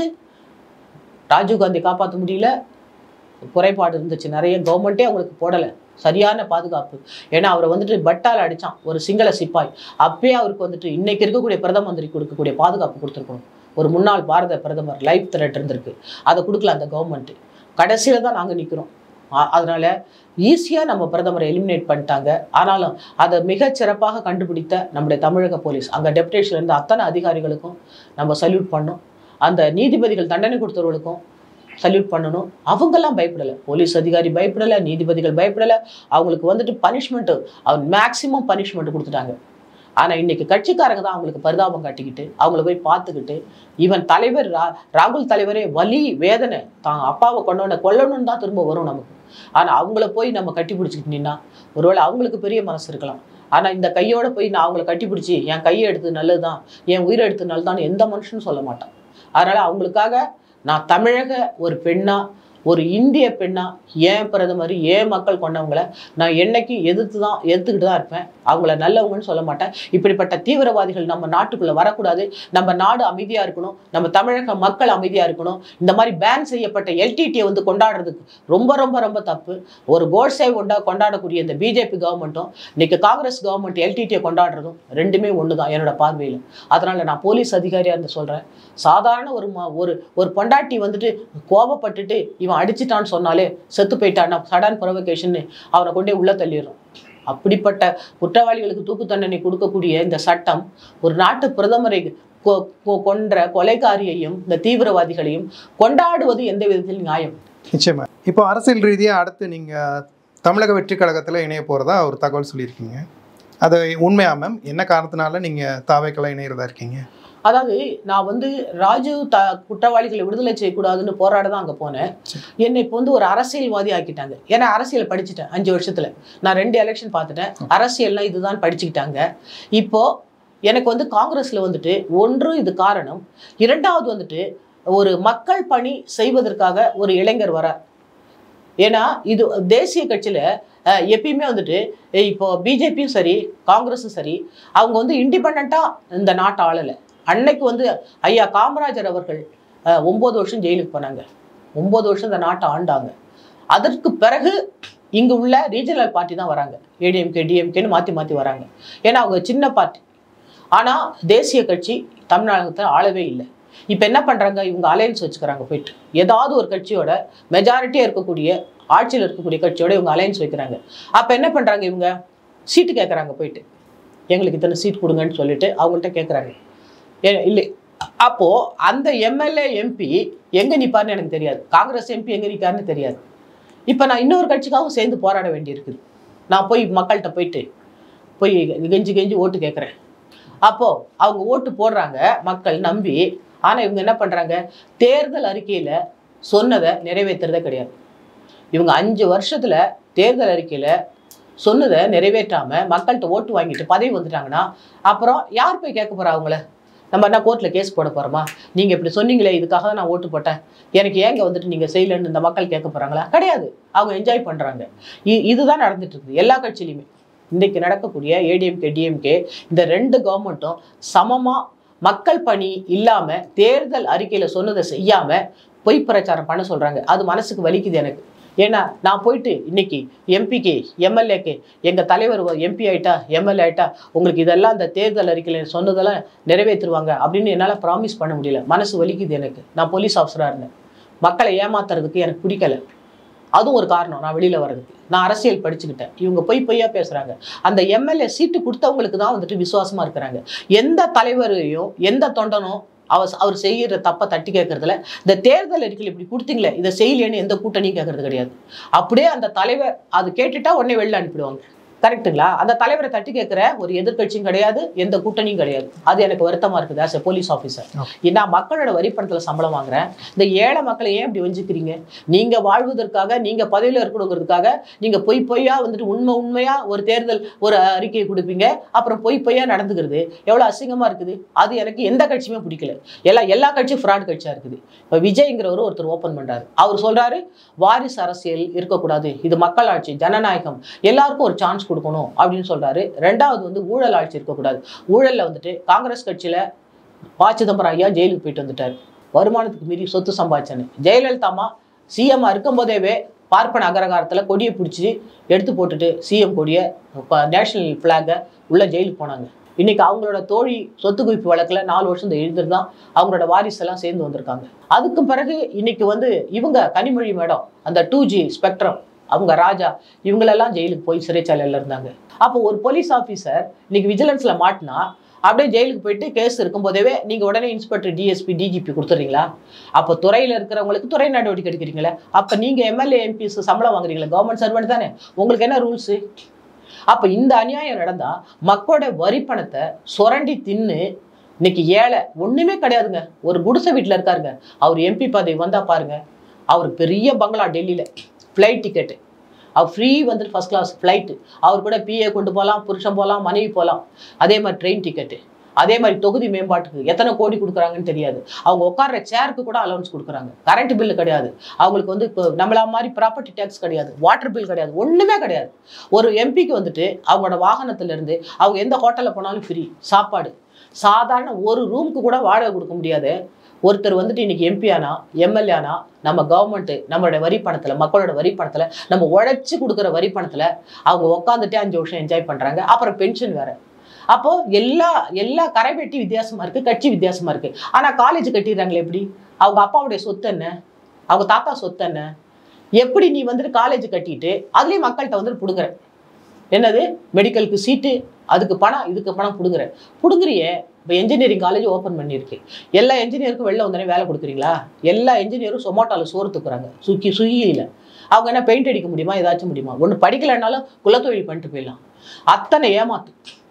[SPEAKER 1] ராஜீவ்காந்தி காப்பாற்ற முடியல குறைபாடு இருந்துச்சு நிறைய கவர்மெண்ட்டே அவங்களுக்கு போடலை சரியான பாதுகாப்பு ஏன்னா அவரை வந்துட்டு பட்டால் அடிச்சான் ஒரு சிங்கள சிப்பாய் அப்பயே அவருக்கு வந்துட்டு இன்னைக்கு இருக்கக்கூடிய பிரதம மந்திரி கொடுக்கக்கூடிய பாதுகாப்பு கொடுத்துருக்கணும் ஒரு முன்னாள் பாரத பிரதமர் லைஃப் த்ரெட் இருந்திருக்கு அதை கொடுக்கல அந்த கவர்மெண்ட் கடைசியில் தான் நாங்கள் நிற்கிறோம் அதனால ஈஸியாக நம்ம பிரதமரை எலிமினேட் பண்ணிட்டாங்க ஆனாலும் அதை மிகச் சிறப்பாக கண்டுபிடித்த நம்முடைய தமிழக போலீஸ் அங்கே டெப்டேஷன்ல இருந்த அத்தனை அதிகாரிகளுக்கும் நம்ம சல்யூட் பண்ணோம் அந்த நீதிபதிகள் தண்டனை கொடுத்தவர்களுக்கும் சல்யூட் பண்ணணும் அவங்கெல்லாம் பயப்படலை போலீஸ் அதிகாரி பயப்படலை நீதிபதிகள் பயப்படலை அவங்களுக்கு வந்துட்டு பனிஷ்மெண்ட்டு அவங்க மேக்சிமம் பனிஷ்மெண்ட் கொடுத்துட்டாங்க ஆனால் இன்னைக்கு கட்சிக்காரங்க தான் அவங்களுக்கு பரிதாபம் காட்டிக்கிட்டு அவங்கள போய் பார்த்துக்கிட்டு ஈவன் தலைவர் ரா ராகுல் தலைவரே வலி வேதனை தான் அப்பாவை கொண்டவனை கொல்லணும்னு தான் திரும்ப வரும் நமக்கு ஆனால் அவங்கள போய் நம்ம கட்டி பிடிச்சிக்கிட்டு நின்னா ஒருவேளை அவங்களுக்கு பெரிய மனசு இருக்கலாம் ஆனால் இந்த கையோட போய் நான் அவங்கள கட்டி பிடிச்சி என் கையை எடுத்தது நல்லது தான் என் உயிரை எடுத்தது நல்லதுதான் எந்த மனுஷனும் சொல்ல மாட்டான் அதனால் அவங்களுக்காக நான் தமிழக ஒரு பெண்ணா ஒரு இந்திய பெண்ணா ஏன் பிரதமர் ஏன் மக்கள் கொண்டவங்கள நான் என்னைக்கு எதிர்த்து தான் எதிர்த்துக்கிட்டு தான் இருப்பேன் அவங்கள நல்லவங்கன்னு சொல்ல மாட்டேன் இப்படிப்பட்ட தீவிரவாதிகள் நம்ம நாட்டுக்குள்ள வரக்கூடாது நம்ம நாடு அமைதியா இருக்கணும் நம்ம தமிழக மக்கள் அமைதியா இருக்கணும் இந்த மாதிரி பேன் செய்யப்பட்ட எல்டிடியை வந்து கொண்டாடுறதுக்கு ரொம்ப ரொம்ப ரொம்ப தப்பு ஒரு கோட்ஸே கொண்டா கொண்டாடக்கூடிய இந்த பிஜேபி கவர்மெண்ட்டும் இன்னைக்கு காங்கிரஸ் கவர்மெண்ட் எல்டிடியை கொண்டாடுறதும் ரெண்டுமே ஒன்று தான் என்னோட பார்வையில் அதனால நான் போலீஸ் அதிகாரியா இருந்து சொல்றேன் சாதாரண ஒரு ம- ஒரு ஒரு பொண்டாட்டி வந்துட்டு கோபப்பட்டுட்டு இவன் அடிச்சிட்டான்னு சொன்னாலே செத்து போயிட்டான் சடன் ப்ரொவகேஷன் அவனை கொண்டே உள்ள தள்ளிடுறோம் அப்படிப்பட்ட குற்றவாளிகளுக்கு தூக்கு தண்டனை கொடுக்கக்கூடிய இந்த சட்டம் ஒரு நாட்டு பிரதமரை கொ- கொ- கொன்ற கொலைகாரியையும் இந்த தீவிரவாதிகளையும் கொண்டாடுவது எந்த விதத்தில் நியாயம்
[SPEAKER 2] நிச்சயமா இப்போ அரசியல் ரீதியாக அடுத்து நீங்கள் தமிழக வெற்றி கழகத்தில் இணைய போகிறதா ஒரு தகவல் சொல்லியிருக்கீங்க அது உண்மையா மேம் என்ன காரணத்தினால நீங்கள் தாவைக்கெல்லாம் இணையிறதா இருக்கீங்க
[SPEAKER 1] அதாவது நான் வந்து ராஜீவ் த குற்றவாளிகளை விடுதலை செய்யக்கூடாதுன்னு போராட தான் அங்கே போனேன் என்னை இப்போ வந்து ஒரு அரசியல்வாதி ஆக்கிட்டாங்க ஏன்னா அரசியல் படிச்சுட்டேன் அஞ்சு வருஷத்துல நான் ரெண்டு எலெக்ஷன் பார்த்துட்டேன் அரசியல்னா இதுதான் படிச்சுக்கிட்டாங்க இப்போ எனக்கு வந்து காங்கிரஸ்ல வந்துட்டு ஒன்று இது காரணம் இரண்டாவது வந்துட்டு ஒரு மக்கள் பணி செய்வதற்காக ஒரு இளைஞர் வரார் ஏன்னா இது தேசிய கட்சியில அஹ், எப்பயுமே வந்துட்டு அஹ், இப்போ பிஜேபியும் சரி காங்கிரஸும் சரி அவங்க வந்து இண்டிபெண்டா இந்த நாட்டை ஆளலை அன்னைக்கு வந்து ஐயா காமராஜர் அவர்கள் அஹ், ஒன்பது வருஷம் ஜெயிலுக்கு போனாங்க ஒன்பது வருஷம் இந்த நாட்டை ஆண்டாங்க அதற்கு பிறகு இங்க உள்ள ரீஜனல் பார்ட்டி தான் வராங்க ஏடிஎம்கே டிஎம்கேன்னு மாற்றி மாற்றி வராங்க ஏன்னா அவங்க சின்ன பார்ட்டி ஆனால் தேசிய கட்சி தமிழ்நாட்டில் ஆளவே இல்லை இப்போ என்ன பண்ணுறாங்க இவங்க அலையன்ஸ் வச்சுக்கிறாங்க போயிட்டு ஏதாவது ஒரு கட்சியோட மெஜாரிட்டியாக இருக்கக்கூடிய ஆட்சியில் இருக்கக்கூடிய கட்சியோட இவங்க அலையன்ஸ் வைக்கிறாங்க அப்போ என்ன பண்ணுறாங்க இவங்க சீட்டு கேட்குறாங்க போயிட்டு எங்களுக்கு இத்தனை சீட் கொடுங்கன்னு சொல்லிட்டு அவங்கள்ட்ட கேட்குறாங்க ஏ இல்லை அப்போது அந்த எம்எல்ஏ எம்பி எங்கே நிற்பார்னு எனக்கு தெரியாது காங்கிரஸ் எம்பி எங்கே நிற்காருன்னு தெரியாது இப்போ நான் இன்னொரு கட்சிக்காகவும் சேர்ந்து போராட வேண்டியிருக்குது நான் போய் மக்கள்கிட்ட போயிட்டு போய் கெஞ்சி கெஞ்சி ஓட்டு கேட்குறேன் அப்போது அவங்க ஓட்டு போடுறாங்க மக்கள் நம்பி ஆனால் இவங்க என்ன பண்ணுறாங்க தேர்தல் அறிக்கையில் சொன்னதை நிறைவேற்றுறதே கிடையாது இவங்க அஞ்சு வருஷத்துல தேர்தல் அறிக்கையில சொன்னதை நிறைவேற்றாம மக்கள்கிட்ட ஓட்டு வாங்கிட்டு பதவி வந்துட்டாங்கன்னா அப்புறம் யார் போய் கேட்க போறா அவங்கள நம்ம என்ன கோர்ட்டில் கேஸ் போட போறோமா நீங்க இப்படி சொன்னீங்களே இதுக்காக தான் நான் ஓட்டு போட்டேன் எனக்கு ஏங்க வந்துட்டு நீங்க செய்யலன்னு இந்த மக்கள் கேட்க போறாங்களா கிடையாது அவங்க என்ஜாய் பண்றாங்க இ- இதுதான் நடந்துட்டு இருக்குது எல்லா கட்சியிலையுமே இன்னைக்கு நடக்கக்கூடிய ஏடிஎம்கே டிஎம்கே இந்த ரெண்டு கவர்மெண்ட்டும் சமமா மக்கள் பணி இல்லாம தேர்தல் அறிக்கையில சொன்னதை செய்யாம பொய் பிரச்சாரம் பண்ண சொல்றாங்க அது மனசுக்கு வலிக்குது எனக்கு ஏன்னா நான் போயிட்டு இன்னைக்கு எம்பிக்கு எம்எல்ஏக்கு எங்க தலைவர் எம்பி ஆயிட்டா எம்எல்ஏ ஆயிட்டா உங்களுக்கு இதெல்லாம் அந்த தேர்தல் அறிக்கையில் சொன்னதெல்லாம் நிறைவேற்றுருவாங்க அப்படின்னு என்னால் ப்ராமிஸ் பண்ண முடியல மனசு வலிக்குது எனக்கு நான் போலீஸ் ஆஃபீஸராக இருந்தேன் மக்களை ஏமாத்துறதுக்கு எனக்கு பிடிக்கல அதுவும் ஒரு காரணம் நான் வெளியில வர்றதுக்கு நான் அரசியல் படிச்சுக்கிட்டேன் இவங்க பொய் பொய்யா பேசுறாங்க அந்த எம்எல்ஏ சீட்டு கொடுத்தவங்களுக்கு தான் வந்துட்டு விசுவாசமா இருக்கிறாங்க எந்த தலைவரையும் எந்த தொண்டனும் அவர் அவர் செய்கிற தப்பை தட்டி கேட்கறதுல இந்த தேர்தல் அறிக்கையில் இப்படி கொடுத்தீங்களே இதை செய்யலையேன்னு எந்த கூட்டணியும் கேட்கறது கிடையாது அப்படியே அந்த தலைவர் அது கேட்டுட்டா உடனே வெளில அனுப்பிடுவாங்க கரெக்ட்டுங்களா அந்த தலைவரை தட்டி கேட்கிற ஒரு எதிர்க்கட்சியும் கிடையாது எந்த கூட்டணியும் கிடையாது அது எனக்கு வருத்தமா இருக்குது ஆஸ் எ போலீஸ் ஆஃபீஸர் நான் மக்களோட வரி பணத்துல சம்பளம் வாங்குறேன் இந்த ஏழை மக்களை ஏன் இப்படி வஞ்சிக்கிறீங்க நீங்க வாழ்வதற்காக நீங்க பதவியில இருக்கணுங்கிறதுக்காக நீங்க பொய் பொய்யா வந்துட்டு உண்மை உண்மையா ஒரு தேர்தல் ஒரு அறிக்கையை கொடுப்பீங்க அப்புறம் பொய் பொய்யா நடந்துக்கிறது எவ்வளவு அசிங்கமா இருக்குது அது எனக்கு எந்த கட்சியுமே பிடிக்கல எல்லா எல்லா கட்சியும் ஃப்ராட் கட்சியா இருக்குது இப்போ விஜய்ங்கிறவர் ஒருத்தர் ஓப்பன் பண்றாரு அவர் சொல்றாரு வாரிசு அரசியல் இருக்கக்கூடாது இது மக்களாட்சி ஜனநாயகம் எல்லாருக்கும் ஒரு சான்ஸ் கொடுக்கணும் அப்படின்னு சொல்றாரு ரெண்டாவது வந்து ஊழல் ஆட்சி இருக்கக்கூடாது ஊழல்ல வந்துட்டு காங்கிரஸ் கட்சியில ப சிதம்பரம் ஐயா ஜெயிலுக்கு போயிட்டு வந்துட்டார் வருமானத்துக்கு மீறி சொத்து சம்பாதிச்சேன்னு ஜெயலலிதாமா சிஎம் இருக்கும்போதேவே பார்ப்பன அகரகாரத்துல கொடியை பிடிச்சி எடுத்து போட்டுட்டு சிஎம் கொடியை நேஷனல் ஃப்ளாகை உள்ள ஜெயிலுக்கு போனாங்க இன்னைக்கு அவங்களோட தோழி சொத்து குவிப்பு வழக்குல நாலு வருஷம் எழுதிட்டு தான் அவங்களோட வாரிசு எல்லாம் சேர்ந்து வந்திருக்காங்க அதுக்கு பிறகு இன்னைக்கு வந்து இவங்க கனிமொழி மேடம் அந்த டூ ஜி ஸ்பெக்ட்ரம் அவங்க ராஜா இவங்களெல்லாம் ஜெயிலுக்கு போய் சிறைச்சாலையில் இருந்தாங்க அப்போ ஒரு போலீஸ் ஆஃபீஸர் இன்னைக்கு விஜிலன்ஸ்ல மாட்டினா அப்படியே ஜெயிலுக்கு போயிட்டு கேஸ் இருக்கும்போதேவே நீங்க உடனே இன்ஸ்பெக்டர் டிஎஸ்பி டிஜிபி கொடுத்துறீங்களா அப்போ துறையில இருக்கிறவங்களுக்கு துறை நடவடிக்கை எடுக்கிறீங்களே அப்ப நீங்க எம்எல்ஏ எம்பிஸ் சம்பளம் வாங்குறீங்களா கவர்மெண்ட் சர்வெண்ட் தானே உங்களுக்கு என்ன ரூல்ஸ் அப்ப இந்த அநியாயம் நடந்தா மக்களோட வரி பணத்தை சுரண்டி தின்னு இன்னைக்கு ஏழை ஒண்ணுமே கிடையாதுங்க ஒரு குடிசை வீட்டுல இருக்காருங்க அவர் எம்பி பதவி வந்தா பாருங்க அவருக்கு பெரிய பங்களா டெல்லியில ஃப்ளைட் டிக்கெட்டு அவர் ஃப்ரீ வந்துட்டு ஃபர்ஸ்ட் கிளாஸ் ஃப்ளைட்டு அவர் கூட பிஏ கொண்டு போகலாம் புருஷன் போகலாம் மனைவி போகலாம் அதே மாதிரி ட்ரெயின் டிக்கெட்டு அதே மாதிரி தொகுதி மேம்பாட்டுக்கு எத்தனை கோடி கொடுக்குறாங்கன்னு தெரியாது அவங்க உட்கார்ற சேருக்கு கூட அலௌன்ஸ் கொடுக்குறாங்க கரண்ட் பில்லு கிடையாது அவங்களுக்கு வந்து இப்போ நம்மள மாதிரி ப்ராப்பர்ட்டி டேக்ஸ் கிடையாது வாட்டர் பில் கிடையாது ஒன்றுமே கிடையாது ஒரு எம்பிக்கு வந்துட்டு அவங்களோட வாகனத்துல இருந்து அவங்க எந்த ஹோட்டலில் போனாலும் ஃப்ரீ சாப்பாடு சாதாரண ஒரு ரூமுக்கு கூட வாடகை கொடுக்க முடியாது ஒருத்தர் வந்துட்டு இன்னைக்கு எம்பி ஆனா எம்எல்ஏ ஆனா நம்ம கவர்மெண்ட் நம்மளோட வரி பணத்துல மக்களோட வரி பணத்துல நம்ம உழைச்சு கொடுக்குற வரி பணத்துல அவங்க உட்காந்துட்டே அஞ்சு வருஷம் என்ஜாய் பண்றாங்க அப்புறம் பென்ஷன் வேற அப்போ எல்லா எல்லா கரை வெட்டி வித்தியாசமா இருக்கு கட்சி வித்தியாசமா இருக்கு ஆனா காலேஜ் கட்டிடுறாங்களே எப்படி அவங்க அப்பாவுடைய சொத்து என்ன அவங்க தாத்தா சொத்து என்ன எப்படி நீ வந்துட்டு காலேஜ் கட்டிட்டு அதுலயும் மக்கள்கிட்ட வந்துட்டு புடுங்குற என்னது மெடிக்கலுக்கு சீட்டு அதுக்கு பணம் இதுக்கு பணம் புடுங்குற புடுங்குறியே இப்போ என்ஜினியரிங் காலேஜ் ஓப்பன் பண்ணியிருக்கு எல்லா என்ஜினியருக்கும் வெளில வந்தோடனே வேலை கொடுக்குறீங்களா எல்லா என்ஜினியரும் சொமோட்டாவில் சோறு தூக்குறாங்க சுக்கி சுகியில் அவங்க என்ன பெயிண்ட் அடிக்க முடியுமா ஏதாச்சும் முடியுமா ஒன்று படிக்கலைன்னாலும் குலத்தொழில் பண்ணிட்டு போயிடலாம் அத்தனை ஏமாத்து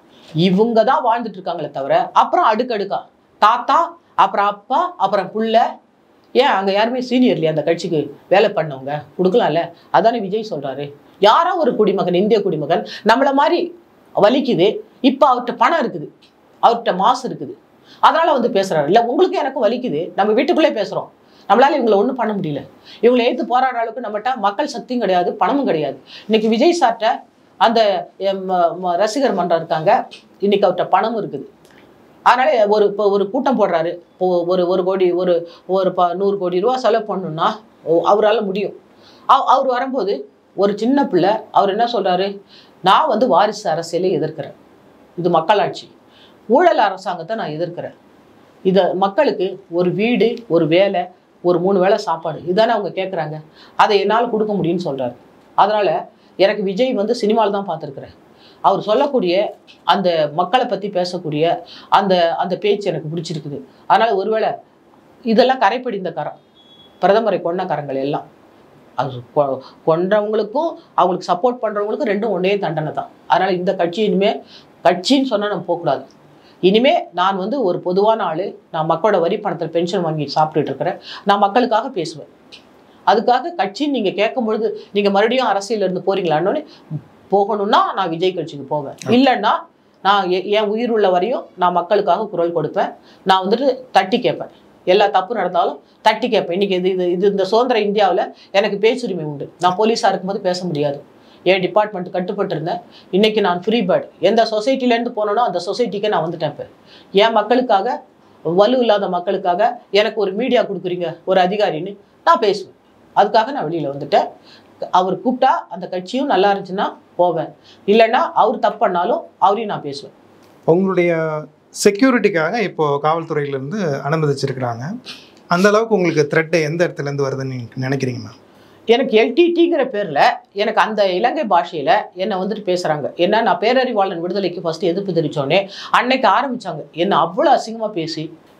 [SPEAKER 1] இவங்க தான் வாழ்ந்துட்டு இருக்காங்களே தவிர அப்புறம் அடுக்கடுக்கா தாத்தா அப்புறம் அப்பா அப்புறம் புள்ள ஏன் அங்கே யாருமே சீனியர் இல்லையா அந்த கட்சிக்கு வேலை பண்ணவங்க கொடுக்கலாம்ல அதானே விஜய் சொல்றாரு யாரோ ஒரு குடிமகன் இந்திய குடிமகன் நம்மள மாதிரி வலிக்குது இப்போ அவர்கிட்ட பணம் இருக்குது அவர்கிட்ட மாசு இருக்குது அதனால வந்து பேசுறாரு இல்லை உங்களுக்கு எனக்கும் வலிக்குது நம்ம வீட்டுக்குள்ளே பேசுறோம் நம்மளால இவங்களை ஒன்றும் பண்ண முடியல இவங்களை ஏற்று போராடுற அளவுக்கு நம்மகிட்ட மக்கள் சக்தியும் கிடையாது பணமும் கிடையாது இன்னைக்கு விஜய் சார்ட்ட அந்த எம், ம- ரசிகர் மன்றம் இருக்காங்க இன்னைக்கு அவர்கிட்ட பணமும் இருக்குது அதனால ஒரு இப்போ ஒரு கூட்டம் போடுறாரு இப்போ ஒரு ஒரு கோடி ஒரு ஒரு ப நூறு கோடி ரூபா செலவு பண்ணணும்னா அவரால் முடியும் அவ- அவர் வரும்போது ஒரு சின்ன பிள்ளை அவர் என்ன சொல்றாரு நான் வந்து வாரிசு அரசியலை எதிர்க்கிறேன் இது மக்களாட்சி ஊழல் அரசாங்கத்தை நான் எதிர்க்கிறேன் இதை மக்களுக்கு ஒரு வீடு ஒரு வேலை ஒரு மூணு வேளை சாப்பாடு இதானே அவங்க கேட்குறாங்க அதை என்னால் கொடுக்க முடியும்னு சொல்றாரு அதனால எனக்கு விஜய் வந்து சினிமாவில் தான் பார்த்துருக்குறேன் அவர் சொல்லக்கூடிய அந்த மக்களை பற்றி பேசக்கூடிய அந்த அந்த பேச்சு எனக்கு பிடிச்சிருக்குது அதனால ஒருவேளை இதெல்லாம் கரைப்படிந்த கரம் பிரதமரை கொண்ட கரங்கள் எல்லாம் அது கொ- கொன்றவங்களுக்கும் அவங்களுக்கு சப்போர்ட் பண்றவங்களுக்கும் ரெண்டும் ஒன்றே தண்டனை தான் அதனால இந்த கட்சி இனிமே கட்சின்னு சொன்னா நம்ம போகக்கூடாது இனிமே நான் வந்து ஒரு பொதுவான ஆளு நான் மக்களோட வரி பணத்தில் பென்ஷன் வாங்கி சாப்பிட்டுட்டு இருக்கிறேன் நான் மக்களுக்காக பேசுவேன் அதுக்காக கட்சின்னு நீங்க கேட்கும் பொழுது நீங்க மறுபடியும் அரசியல்ல இருந்து போறீங்களான்னு போகணும்னா நான் விஜய் கட்சிக்கு போவேன் இல்லைன்னா நான் எ- என் உயிர் உள்ள வரையும் நான் மக்களுக்காக குரல் கொடுப்பேன் நான் வந்துட்டு தட்டி கேட்பேன் எல்லா தப்பு நடந்தாலும் தட்டி கேட்பேன் இன்னைக்கு இது இது இது இந்த சுதந்திர இந்தியாவில் எனக்கு பேச்சுரிமை உண்டு நான் போலீஸாக இருக்கும்போது பேச முடியாது என் டிபார்ட்மெண்ட் கட்டுப்பட்டு இருந்தேன் இன்னைக்கு நான் ஃப்ரீ பேர்ட் எந்த சொசைட்டிலேருந்து போனனோ அந்த சொசைட்டிக்கே நான் வந்துட்டேன் இப்போ என் மக்களுக்காக வலு இல்லாத மக்களுக்காக எனக்கு ஒரு மீடியா கொடுக்குறீங்க ஒரு அதிகாரின்னு நான் பேசுவேன் அதுக்காக நான் வெளியில் வந்துட்டேன் அவர் கூப்பிட்டா அந்த கட்சியும் நல்லா இருந்துச்சுன்னா போவேன் இல்லைன்னா அவர் தப்பு பண்ணாலும் அவரையும் நான் பேசுவேன்
[SPEAKER 2] உங்களுடைய செக்யூரிட்டிக்காக இப்போ காவல்துறையிலேருந்து அனுமதிச்சிருக்கிறாங்க அந்த அளவுக்கு உங்களுக்கு த்ரெட் எந்த இடத்துல இருந்து வருதுன்னு நீங்க நினைக்கிறீங்க மேம்
[SPEAKER 1] எனக்கு எல்டிடிங்கிற பேரில் எனக்கு அந்த இலங்கை பாஷையில் என்னை வந்துட்டு பேசுகிறாங்க ஏன்னா நான் பேரறிவாளன் விடுதலைக்கு ஃபஸ்ட்டு எதிர்ப்பு தெரிவித்தோடனே அன்னைக்கு ஆரம்பித்தாங்க என்னை அவ்வளோ அசிங்கமாக பேசி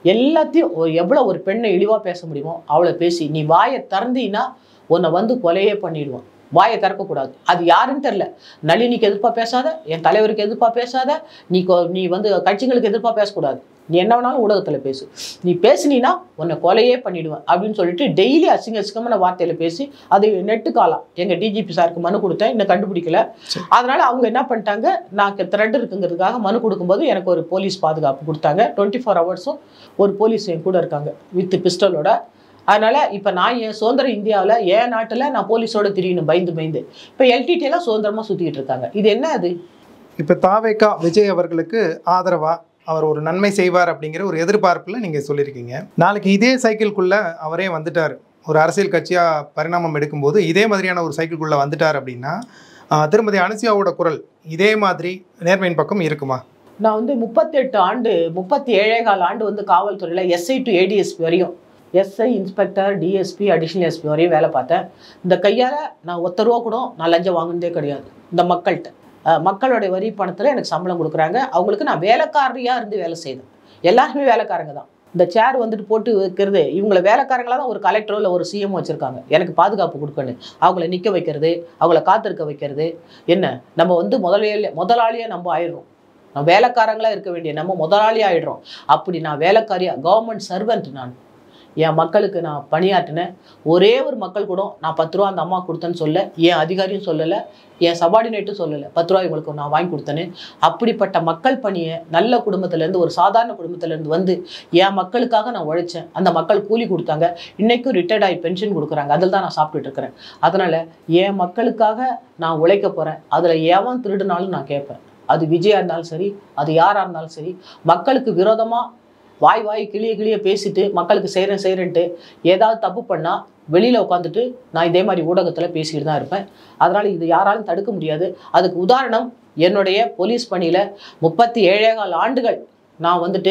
[SPEAKER 1] எல்லாத்தையும் ஒரு- எவ்வளவு ஒரு பெண்ணை இழிவா பேச முடியுமோ அவளை பேசி நீ வாயை திறந்தீன்னா உன்னை வந்து கொலையே பண்ணிடுவான் வாயை திறக்கக்கூடாது அது யாருன்னு தெரியல நளினிக்கு எதிர்ப்பா பேசாத என் தலைவருக்கு எதிர்ப்பா பேசாத நீ கொ- நீ வந்து கட்சிங்களுக்கு எதிர்ப்பா பேசக்கூடாது நீ என்ன வேணாலும் ஊடகத்துல பேசு நீ பேசுனீன்னா உன்னை கொலையே பண்ணிடுவேன் அப்படின்னு சொல்லிட்டு டெய்லி அசிங்க அசிங்கமான வார்த்தையில பேசி அது நெட்டு காலம் எங்க டிஜிபி சாருக்கு மனு கொடுத்தேன் இன்னும் கண்டுபிடிக்கல அதனால அவங்க என்ன பண்ணிட்டாங்க நான் த்ரெட் இருக்குங்கிறதுக்காக மனு கொடுக்கும்போது எனக்கு ஒரு போலீஸ் பாதுகாப்பு கொடுத்தாங்க டுவெண்ட்டி ஃபோர் ஹவர்ஸும் ஒரு போலீஸ் என் கூட இருக்காங்க வித் பிஸ்டலோட அதனால இப்போ நான் என் சுதந்திர இந்தியாவில் என் நாட்டில் நான் போலீஸோட திரியணும் பயந்து பயந்து இப்போ எல்டிடி எல்லாம் சுதந்திரமா சுத்திக்கிட்டு இருக்காங்க இது என்ன அது
[SPEAKER 2] இப்போ தாவேக்கா விஜய் அவர்களுக்கு ஆதரவா அவர் ஒரு நன்மை செய்வார் அப்படிங்கிற ஒரு எதிர்பார்ப்பில் நீங்கள் சொல்லியிருக்கீங்க நாளைக்கு இதே சைக்கிள்குள்ளே அவரே வந்துட்டார் ஒரு அரசியல் கட்சியாக பரிணாமம் எடுக்கும்போது இதே மாதிரியான ஒரு சைக்கிள்குள்ளே வந்துட்டார் அப்படின்னா ஆஹ், திருமதி அனுசியாவோட குரல் இதே மாதிரி நேர்மையின் பக்கம் இருக்குமா
[SPEAKER 1] நான் வந்து முப்பத்தெட்டு ஆண்டு முப்பத்தி ஏழே கால் ஆண்டு வந்து காவல்துறையில் எஸ்ஐ டு ஏடிஎஸ்பி வரையும் SI inspector DSP additional SP வரையும் வேலை பார்த்தேன் இந்த கையால் நான் ஒத்த ரூபா கூட நான் லஞ்சம் வாங்கினதே கிடையாது இந்த மக்கள்கிட்ட அஹ், மக்களுடைய வரி பணத்தில் எனக்கு சம்பளம் கொடுக்குறாங்க அவங்களுக்கு நான் வேலைக்காரியாக இருந்து வேலை செய்தேன் எல்லாருமே வேலைக்காரங்க தான் இந்த சேர் வந்துட்டு போட்டு வைக்கிறது இவங்கள வேலைக்காரங்களா தான் ஒரு கலெக்டரோ இல்லை ஒரு சிஎம் வச்சுருக்காங்க எனக்கு பாதுகாப்பு கொடுக்கணும் அவங்கள நிற்க வைக்கிறது அவங்கள காத்திருக்க வைக்கிறது என்ன நம்ம வந்து முதலாளி முதலாளியாக நம்ம ஆயிடுறோம் நான் வேலைக்காரங்களா இருக்க வேண்டிய நம்ம முதலாளி ஆயிடுறோம் அப்படி நான் வேலைக்காரியா கவர்மெண்ட் சர்வெண்ட் நான் என் மக்களுக்கு நான் பணியாற்றினேன் ஒரே ஒரு மக்கள் கூட நான் பத்து ரூபா அந்த அம்மா கொடுத்தேன்னு சொல்ல என் அதிகாரியும் சொல்லலை என் சபார்டினேட்டும் சொல்லலை பத்து ரூபா இவங்களுக்கு நான் வாங்கி கொடுத்தேன்னு அப்படிப்பட்ட மக்கள் பணியை நல்ல குடும்பத்திலேருந்து ஒரு சாதாரண குடும்பத்திலேருந்து வந்து என் மக்களுக்காக நான் உழைச்சேன் அந்த மக்கள் கூலி கொடுத்தாங்க இன்னைக்கும் ரிட்டையர்ட் ஆகி பென்ஷன் கொடுக்குறாங்க அதில் தான் நான் சாப்பிட்டுட்டு இருக்கிறேன் அதனால் என் மக்களுக்காக நான் உழைக்க போகிறேன் அதில் ஏவன் திருடுனாலும் நான் கேட்பேன் அது விஜயா இருந்தாலும் சரி அது யாராக இருந்தாலும் சரி மக்களுக்கு விரோதமாக வாய் வாய் கிளிய கிளிய பேசிட்டு மக்களுக்கு செய்கிறேன் செய்கிறேன்ட்டு ஏதாவது தப்பு பண்ணால் வெளியில் உட்காந்துட்டு நான் இதே மாதிரி ஊடகத்தில் பேசிட்டு தான் இருப்பேன் அதனால் இது யாராலும் தடுக்க முடியாது அதுக்கு உதாரணம் என்னுடைய போலீஸ் பணியில் முப்பத்தி ஏழேகால் ஆண்டுகள் நான் வந்துட்டு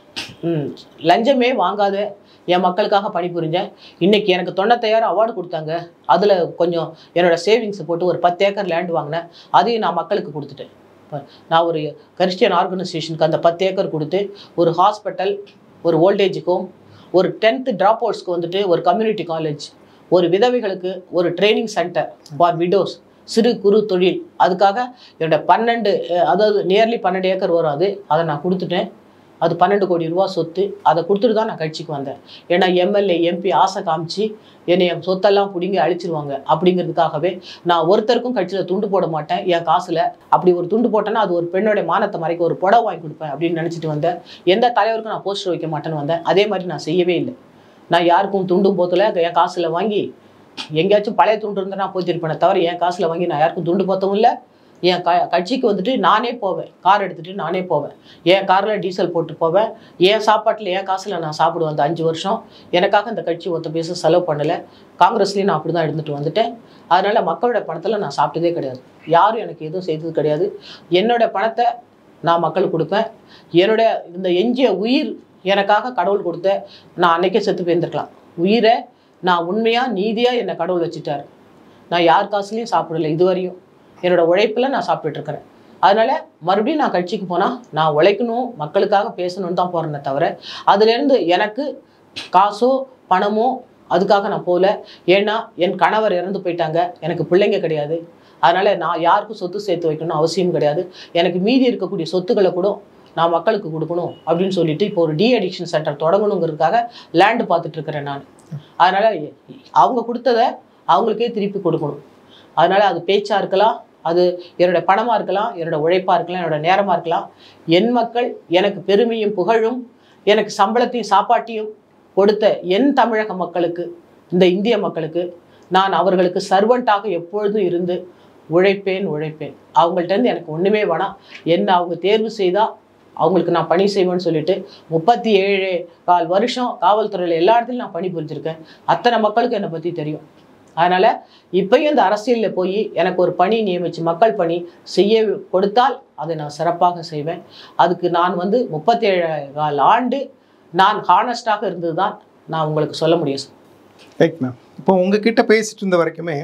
[SPEAKER 1] ம், லஞ்சமே வாங்காத என் மக்களுக்காக பணிபுரிஞ்சேன் இன்னைக்கு எனக்கு தொண்ணூத்தாயிரம் அவார்டு கொடுத்தாங்க அதில் கொஞ்சம் என்னோட சேவிங்ஸ் போட்டு ஒரு பத்து ஏக்கர் லேண்ட் வாங்கினேன் அதையும் நான் மக்களுக்கு கொடுத்துட்டேன் இப்ப நான் ஒரு கிறிஸ்டியன் ஆர்கனைசேஷனுக்கு அந்த பத்து ஏக்கர் கொடுத்து ஒரு ஹாஸ்பிட்டல் ஒரு ஓல்டேஜ் ஹோம் ஒரு டென்த்து ட்ராப் அவுட்ஸ்க்கு வந்துட்டு ஒரு கம்யூனிட்டி காலேஜ் ஒரு விதவைகளுக்கு ஒரு ட்ரைனிங் சென்டர் ஃபார் விடோஸ் சிறு குறு தொழில் அதுக்காக என்னோட பன்னெண்டு அஹ், அதாவது நியர்லி பன்னெண்டு ஏக்கர் வரும் அது அதை நான் கொடுத்துட்டேன் அது பன்னெண்டு கோடி ரூபா சொத்து அதை கொடுத்துட்டு தான் நான் கட்சிக்கு வந்தேன் ஏன்னா எம்எல்ஏ எம்பி ஆசை காமிச்சு என்னை என் சொத்தெல்லாம் பிடுங்கி அழிச்சிருவாங்க அப்படிங்கிறதுக்காகவே நான் ஒருத்தருக்கும் கட்சியில் துண்டு போட மாட்டேன் என் காசில் அப்படி ஒரு துண்டு போட்டேன்னா அது ஒரு பெண்ணோட மானத்தை மறைக்க ஒரு புடவை வாங்கி கொடுப்பேன் அப்படின்னு நினச்சிட்டு வந்தேன் எந்த தலைவருக்கும் நான் போஸ்டர் வைக்க மாட்டேன்னு வந்தேன் அதே மாதிரி நான் செய்யவே இல்லை நான் யாருக்கும் துண்டும் போத்தல என் காசில் வாங்கி எங்கேயாச்சும் பழைய துண்டு இருந்தால் நான் போத்திருப்பேனே தவிர என் காசில் வாங்கி நான் யாருக்கும் துண்டு போத்தவும் இல்லை என் க கட்சிக்கு வந்துட்டு நானே போவேன் கார் எடுத்துகிட்டு நானே போவேன் என் காரில் டீசல் போட்டு போவேன் என் சாப்பாட்டில் என் காசில் நான் சாப்பிடுவேன் அந்த அஞ்சு வருஷம் எனக்காக இந்த கட்சி ஒத்த பேச செலவு பண்ணலை காங்கிரஸ்லேயும் நான் அப்படி தான் எடுத்துகிட்டு வந்துட்டேன் அதனால் மக்களோட பணத்தில் நான் சாப்பிட்டதே கிடையாது யாரும் எனக்கு எதுவும் செய்தது கிடையாது என்னோட பணத்தை நான் மக்களுக்கு கொடுப்பேன் என்னோட இந்த எஞ்சிய உயிர் எனக்காக கடவுள் கொடுத்த நான் அன்னைக்கே செத்து போயிருந்துருக்கலாம் உயிரை நான் உண்மையாக நீதியாக என்னை கடவுள் வச்சுட்டாரு நான் யார் காசுலையும் சாப்பிடல இதுவரையும் என்னோட உழைப்பில் நான் சாப்பிட்டுட்டு இருக்கிறேன் அதனால மறுபடியும் நான் கட்சிக்கு போனால் நான் உழைக்கணும் மக்களுக்காக பேசணும்னு தான் போகிறேனே தவிர அதுலேருந்து எனக்கு காசோ பணமோ அதுக்காக நான் போகல ஏன்னா என் கணவர் இறந்து போயிட்டாங்க எனக்கு பிள்ளைங்க கிடையாது அதனால நான் யாருக்கும் சொத்து சேர்த்து வைக்கணும் அவசியம் கிடையாது எனக்கு மீதி இருக்கக்கூடிய சொத்துக்களை கூட நான் மக்களுக்கு கொடுக்கணும் அப்படின்னு சொல்லிட்டு இப்போ ஒரு டி அடிக்ஷன் சென்டர் தொடங்கணுங்கிறதுக்காக லேண்டு பார்த்துட்டு இருக்கிறேன் நான் அதனால அவங்க கொடுத்ததை அவங்களுக்கே திருப்பி கொடுக்கணும் அதனால அது பேச்சா இருக்கலாம் அது என்னோட பணமா இருக்கலாம் என்னோட உழைப்பா இருக்கலாம் என்னோட நேரமா இருக்கலாம் என் மக்கள் எனக்கு பெருமையும் புகழும் எனக்கு சம்பளத்தையும் சாப்பாட்டையும் கொடுத்த என் தமிழக மக்களுக்கு இந்த இந்திய மக்களுக்கு நான் அவர்களுக்கு சர்வெண்ட்டாக எப்பொழுதும் இருந்து உழைப்பேன் உழைப்பேன் அவங்கள்ட்ட இருந்து எனக்கு ஒண்ணுமே வேணாம் என்ன அவங்க தேர்வு செய்தா அவங்களுக்கு நான் பணி செய்வேன்னு சொல்லிட்டு முப்பத்தி ஏழு கால் வருஷம் காவல்துறையில் எல்லா இடத்துலையும் நான் பணி புரிஞ்சிருக்கேன் அத்தனை மக்களுக்கு என்னை பற்றி தெரியும் அதனால் இப்பயும் இந்த அரசியலில் போய் எனக்கு ஒரு பணி நியமித்து மக்கள் பணி செய்ய கொடுத்தால் அதை நான் சிறப்பாக செய்வேன் அதுக்கு நான் வந்து முப்பத்தேழு கால் ஆண்டு நான் ஹானஸ்டாக இருந்தது தான் நான் உங்களுக்கு சொல்ல முடியும்
[SPEAKER 2] ரைட் மேம் இப்போ உங்ககிட்ட பேசிட்டு இருந்த வரைக்குமே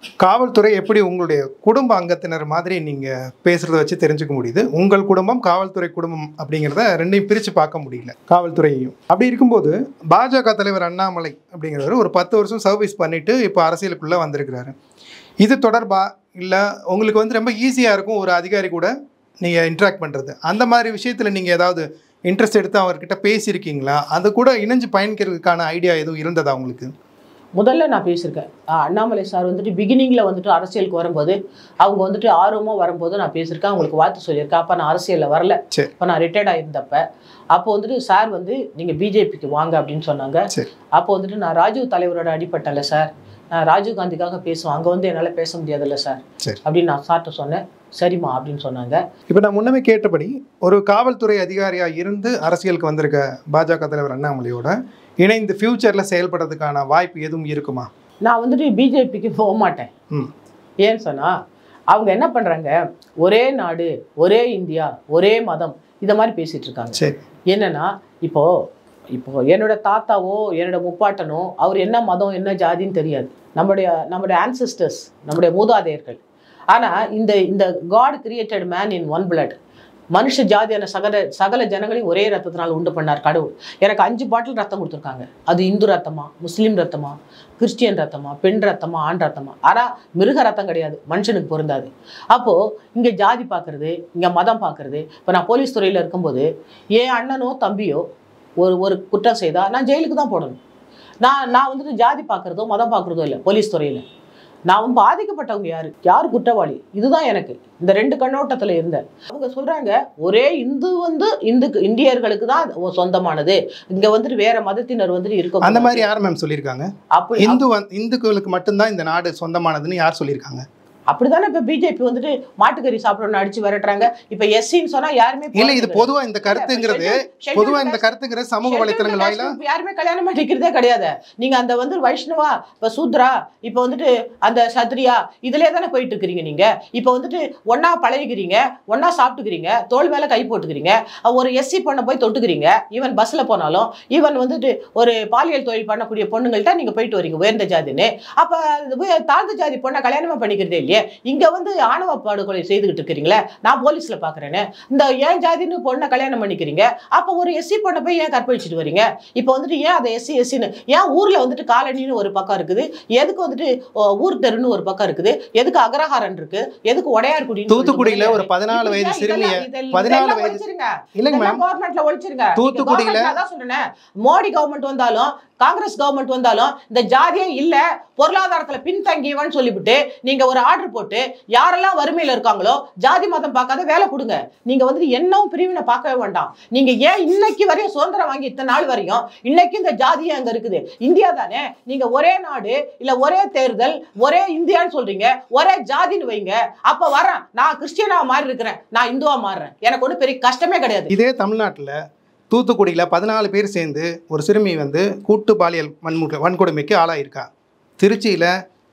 [SPEAKER 2] காவல்துறை எப்படி உங்களுடைய குடும்ப அங்கத்தினர் மாதிரி நீங்கள் பேசுகிறத வச்சு தெரிஞ்சுக்க முடியுது உங்கள் குடும்பம் காவல்துறை குடும்பம் அப்படிங்கிறத ரெண்டையும் பிரித்து பார்க்க முடியல காவல்துறையையும் அப்படி இருக்கும்போது பாஜக தலைவர் அண்ணாமலை அப்படிங்கிறவர் ஒரு பத்து வருஷம் சர்வீஸ் பண்ணிட்டு இப்போ அரசியலுக்குள்ளே வந்திருக்கிறாரு இது தொடர்பா இல்லை உங்களுக்கு வந்து ரொம்ப ஈஸியாக இருக்கும் ஒரு அதிகாரி கூட நீங்கள் இன்ட்ராக்ட் பண்ணுறது அந்த மாதிரி விஷயத்தில் நீங்கள் ஏதாவது இன்ட்ரெஸ்ட் எடுத்து அவர்கிட்ட பேசியிருக்கீங்களா அது கூட இணைஞ்சு பயணிக்கிறதுக்கான ஐடியா எதுவும் இருந்ததா உங்களுக்கு
[SPEAKER 1] முதல்ல நான் பேசியிருக்கேன் ஆஹ் அண்ணாமலை சார் வந்துட்டு பிகினிங்கில் வந்துட்டு அரசியலுக்கு வரும்போது அவங்க வந்துட்டு ஆர்வமாக வரும்போது நான் பேசியிருக்கேன் அவங்களுக்கு வாழ்த்து சொல்லியிருக்கேன் அப்போ நான் அரசியலில் வரல
[SPEAKER 2] சரி.
[SPEAKER 1] இப்போ நான் ரிட்டையர்ட் ஆயிருந்தப்ப அப்போ வந்துட்டு சார் வந்து நீங்கள் பிஜேபிக்கு வாங்க அப்படின்னு சொன்னாங்க
[SPEAKER 2] சரி.
[SPEAKER 1] அப்போ வந்துட்டு நான் ராஜீவ் தலைவரோட அடிப்பட்டல சார் நான் ராஜீவ் காந்திக்காக பேசுவேன் அங்கே வந்து என்னால் பேச முடியாதுல்ல சார்
[SPEAKER 2] சரி.
[SPEAKER 1] அப்படின்னு நான் சார்ட்ட சொன்னேன் சரிம்மா அப்படின்னு சொன்னாங்க
[SPEAKER 2] இப்போ நான் முன்னமே கேட்டபடி ஒரு காவல்துறை அதிகாரியாக இருந்து அரசியலுக்கு வந்திருக்க பாஜக தலைவர் அண்ணாமலையோட இணைந்து ஃபியூச்சரில் செயல்படுறதுக்கான வாய்ப்பு எதுவும் இருக்குமா
[SPEAKER 1] நான் வந்துட்டு பிஜேபிக்கு போக மாட்டேன்
[SPEAKER 2] ம்
[SPEAKER 1] ஏன்னு சொன்னா அவங்க என்ன பண்றாங்க ஒரே நாடு ஒரே இந்தியா ஒரே மதம் இத மாதிரி பேசிட்டு இருக்காங்க
[SPEAKER 2] சரி
[SPEAKER 1] என்னன்னா இப்போ இப்போ என்னோட தாத்தாவோ என்னோட முப்பாட்டனோ அவர் என்ன மதம் என்ன ஜாதின்னு தெரியாது நம்முடைய நம்முடைய ஆன்சிஸ்டர்ஸ் நம்முடைய மூதாதையர்கள் ஆனா இந்த இந்த God created man in one blood மனுஷ ஜாதியான சகல சகல ஜனங்களையும் ஒரே ரத்தத்தினால் உண்டு பண்ணார் கடவுள் எனக்கு அஞ்சு பாட்டில் ரத்தம் கொடுத்துருக்காங்க அது இந்து ரத்தமா முஸ்லீம் ரத்தமா கிறிஸ்டியன் ரத்தமா பெண் ரத்தமா ஆண் ரத்தமா ஆனா மிருக ரத்தம் கிடையாது மனுஷனுக்கு பொருந்தாது அப்போ இங்க ஜாதி பார்க்கறது இங்க மதம் பார்க்கறது இப்போ நான் போலீஸ் துறையில இருக்கும்போது என் அண்ணனோ தம்பியோ ஒரு ஒரு குற்றம் செய்தா நான் ஜெயிலுக்கு தான் போடணும் நான் நான் வந்துட்டு ஜாதி பார்க்கறதோ மதம் பார்க்கறதோ இல்லை போலீஸ் துறையில நான் வந்து பாதிக்கப்பட்டவங்க யாரு யார் குற்றவாளி இதுதான் எனக்கு இந்த ரெண்டு கண்ணோட்டத்துல இருந்தேன் அவங்க சொல்றாங்க ஒரே இந்து வந்து இந்து இந்தியர்களுக்கு தான் சொந்தமானது இங்க வந்துட்டு வேற மதத்தினர் வந்துட்டு இருக்க
[SPEAKER 2] அந்த மாதிரி யார் மேம் சொல்லியிருக்காங்க
[SPEAKER 1] அப்படி
[SPEAKER 2] இந்து வந் இந்துக்களுக்கு மட்டும்தான் இந்த நாடு சொந்தமானதுன்னு யார் சொல்லியிருக்காங்க
[SPEAKER 1] அப்படிதானே இப்ப பிஜேபி வந்துட்டு மாட்டுக்கறி சாப்பிடணும்னு அடிச்சு விரட்டுறாங்க இப்ப எஸ்சின்னு சொன்னா யாருமே
[SPEAKER 2] இல்ல இது
[SPEAKER 1] போறது
[SPEAKER 2] பொதுவா இந்த கருத்துங்கிறது
[SPEAKER 1] scheduled
[SPEAKER 2] பொதுவா இந்த
[SPEAKER 1] caste-
[SPEAKER 2] கருத்துங்கிறது சமூக வலைத்தளங்கள் வாயிலா
[SPEAKER 1] scheduled caste யாருமே கல்யாணம் பண்ணிக்கிறதே கிடையாது நீங்க அந்த வந்து வைஷ்ணவா இப்ப சூத்ரா இப்ப வந்துட்டு அந்த சத்ரியா இதுலயே தானே போயிட்டு இருக்கிறீங்க நீங்க இப்ப வந்துட்டு ஒண்ணா பழகிக்கிறீங்க ஒண்ணா சாப்பிட்டுக்கிறீங்க தோல் மேல கை போட்டுக்கிறீங்க ஒரு எஸ்சி பொண்ணை போய் தொட்டுக்கிறீங்க ஈவன் பஸ்ல போனாலும் ஈவன் வந்துட்டு ஒரு பாலியல் தொழில் பண்ணக்கூடிய பொண்ணுங்கள்ட்ட நீங்க போயிட்டு வரீங்க உயர்ந்த ஜாதின்னு அப்ப இது உய- தாழ்ந்த ஜாதி பொண்ணை கல்யாணமா பண்ணிக்கிறதே இல்லையே இங்க வந்து ஆணவ படுகொலை செய்துகிட்டு இருக்கிறீங்களே நான் போலீஸ்ல பாக்குறேன்னு இந்த ஏன் ஜாதின்னு பொண்ணை கல்யாணம் பண்ணிக்கிறீங்க அப்ப ஒரு எஸ்சி பொண்ணை போய் ஏன் கற்பழிச்சிட்டு வரீங்க இப்போ வந்துட்டு ஏன் அதை எஸ்சி எஸ்சின்னு ஏன் ஊர்ல வந்துட்டு காலனின்னு ஒரு பக்கம் இருக்குது எதுக்கு வந்துட்டு ஓ, ஊர் தெருன்னு ஒரு பக்கம் இருக்குது எதுக்கு அக்ரஹாரன் இருக்கு எதுக்கு உடையார்குடி
[SPEAKER 2] தூத்துக்குடியில ஒரு பதினாலு வயது சிறுமிய பதினாலு வயது இல்லைங்க மேம்
[SPEAKER 1] கவர்மெண்ட்ல ஒழிச்சிருங்க
[SPEAKER 2] தூத்துக்குடியில-
[SPEAKER 1] நீங்க government அதான் சொல்றேன் மோடி கவர்மெண்ட் வந்தாலும் காங்கிரஸ் கவர்மெண்ட் வந்தாலும் இந்த ஜாதியே இல்ல பொருளாதாரத்துல பின்தங்கியவன் சொல்லிவிட்டு நீங்க ஒரு ஆர்டர் போட்டு யாரெல்லாம் வறுமையில இருக்காங்களோ ஜாதி மதம் பார்க்காத வேலை கொடுங்க நீங்க வந்து என்னவும் பிரிவினை பார்க்கவே வேண்டாம் நீங்க ஏன் இன்னைக்கு வரையும் சுதந்திரம் வாங்கி இத்தனை நாள் வரையும் இன்னைக்கு இந்த ஜாதியே அங்க இருக்குது இந்தியா தானே நீங்க ஒரே நாடு இல்ல ஒரே தேர்தல் ஒரே இந்தியான்னு சொல்றீங்க ஒரே ஜாதின்னு வைங்க அப்ப வரேன் நான் கிறிஸ்டியனா மாறி இருக்கிறேன் நான் இந்துவா மாறுறேன் எனக்கு ஒன்றும் பெரிய கஷ்டமே கிடையாது
[SPEAKER 2] இதே தமிழ்நாட்டுல தூத்துக்குடியில பதினாலு பேர் சேர்ந்து ஒரு சிறுமி வந்து கூட்டு பாலியல் வன்முறை வன்கொடுமைக்கு ஆளாயிருக்கா திருச்சியில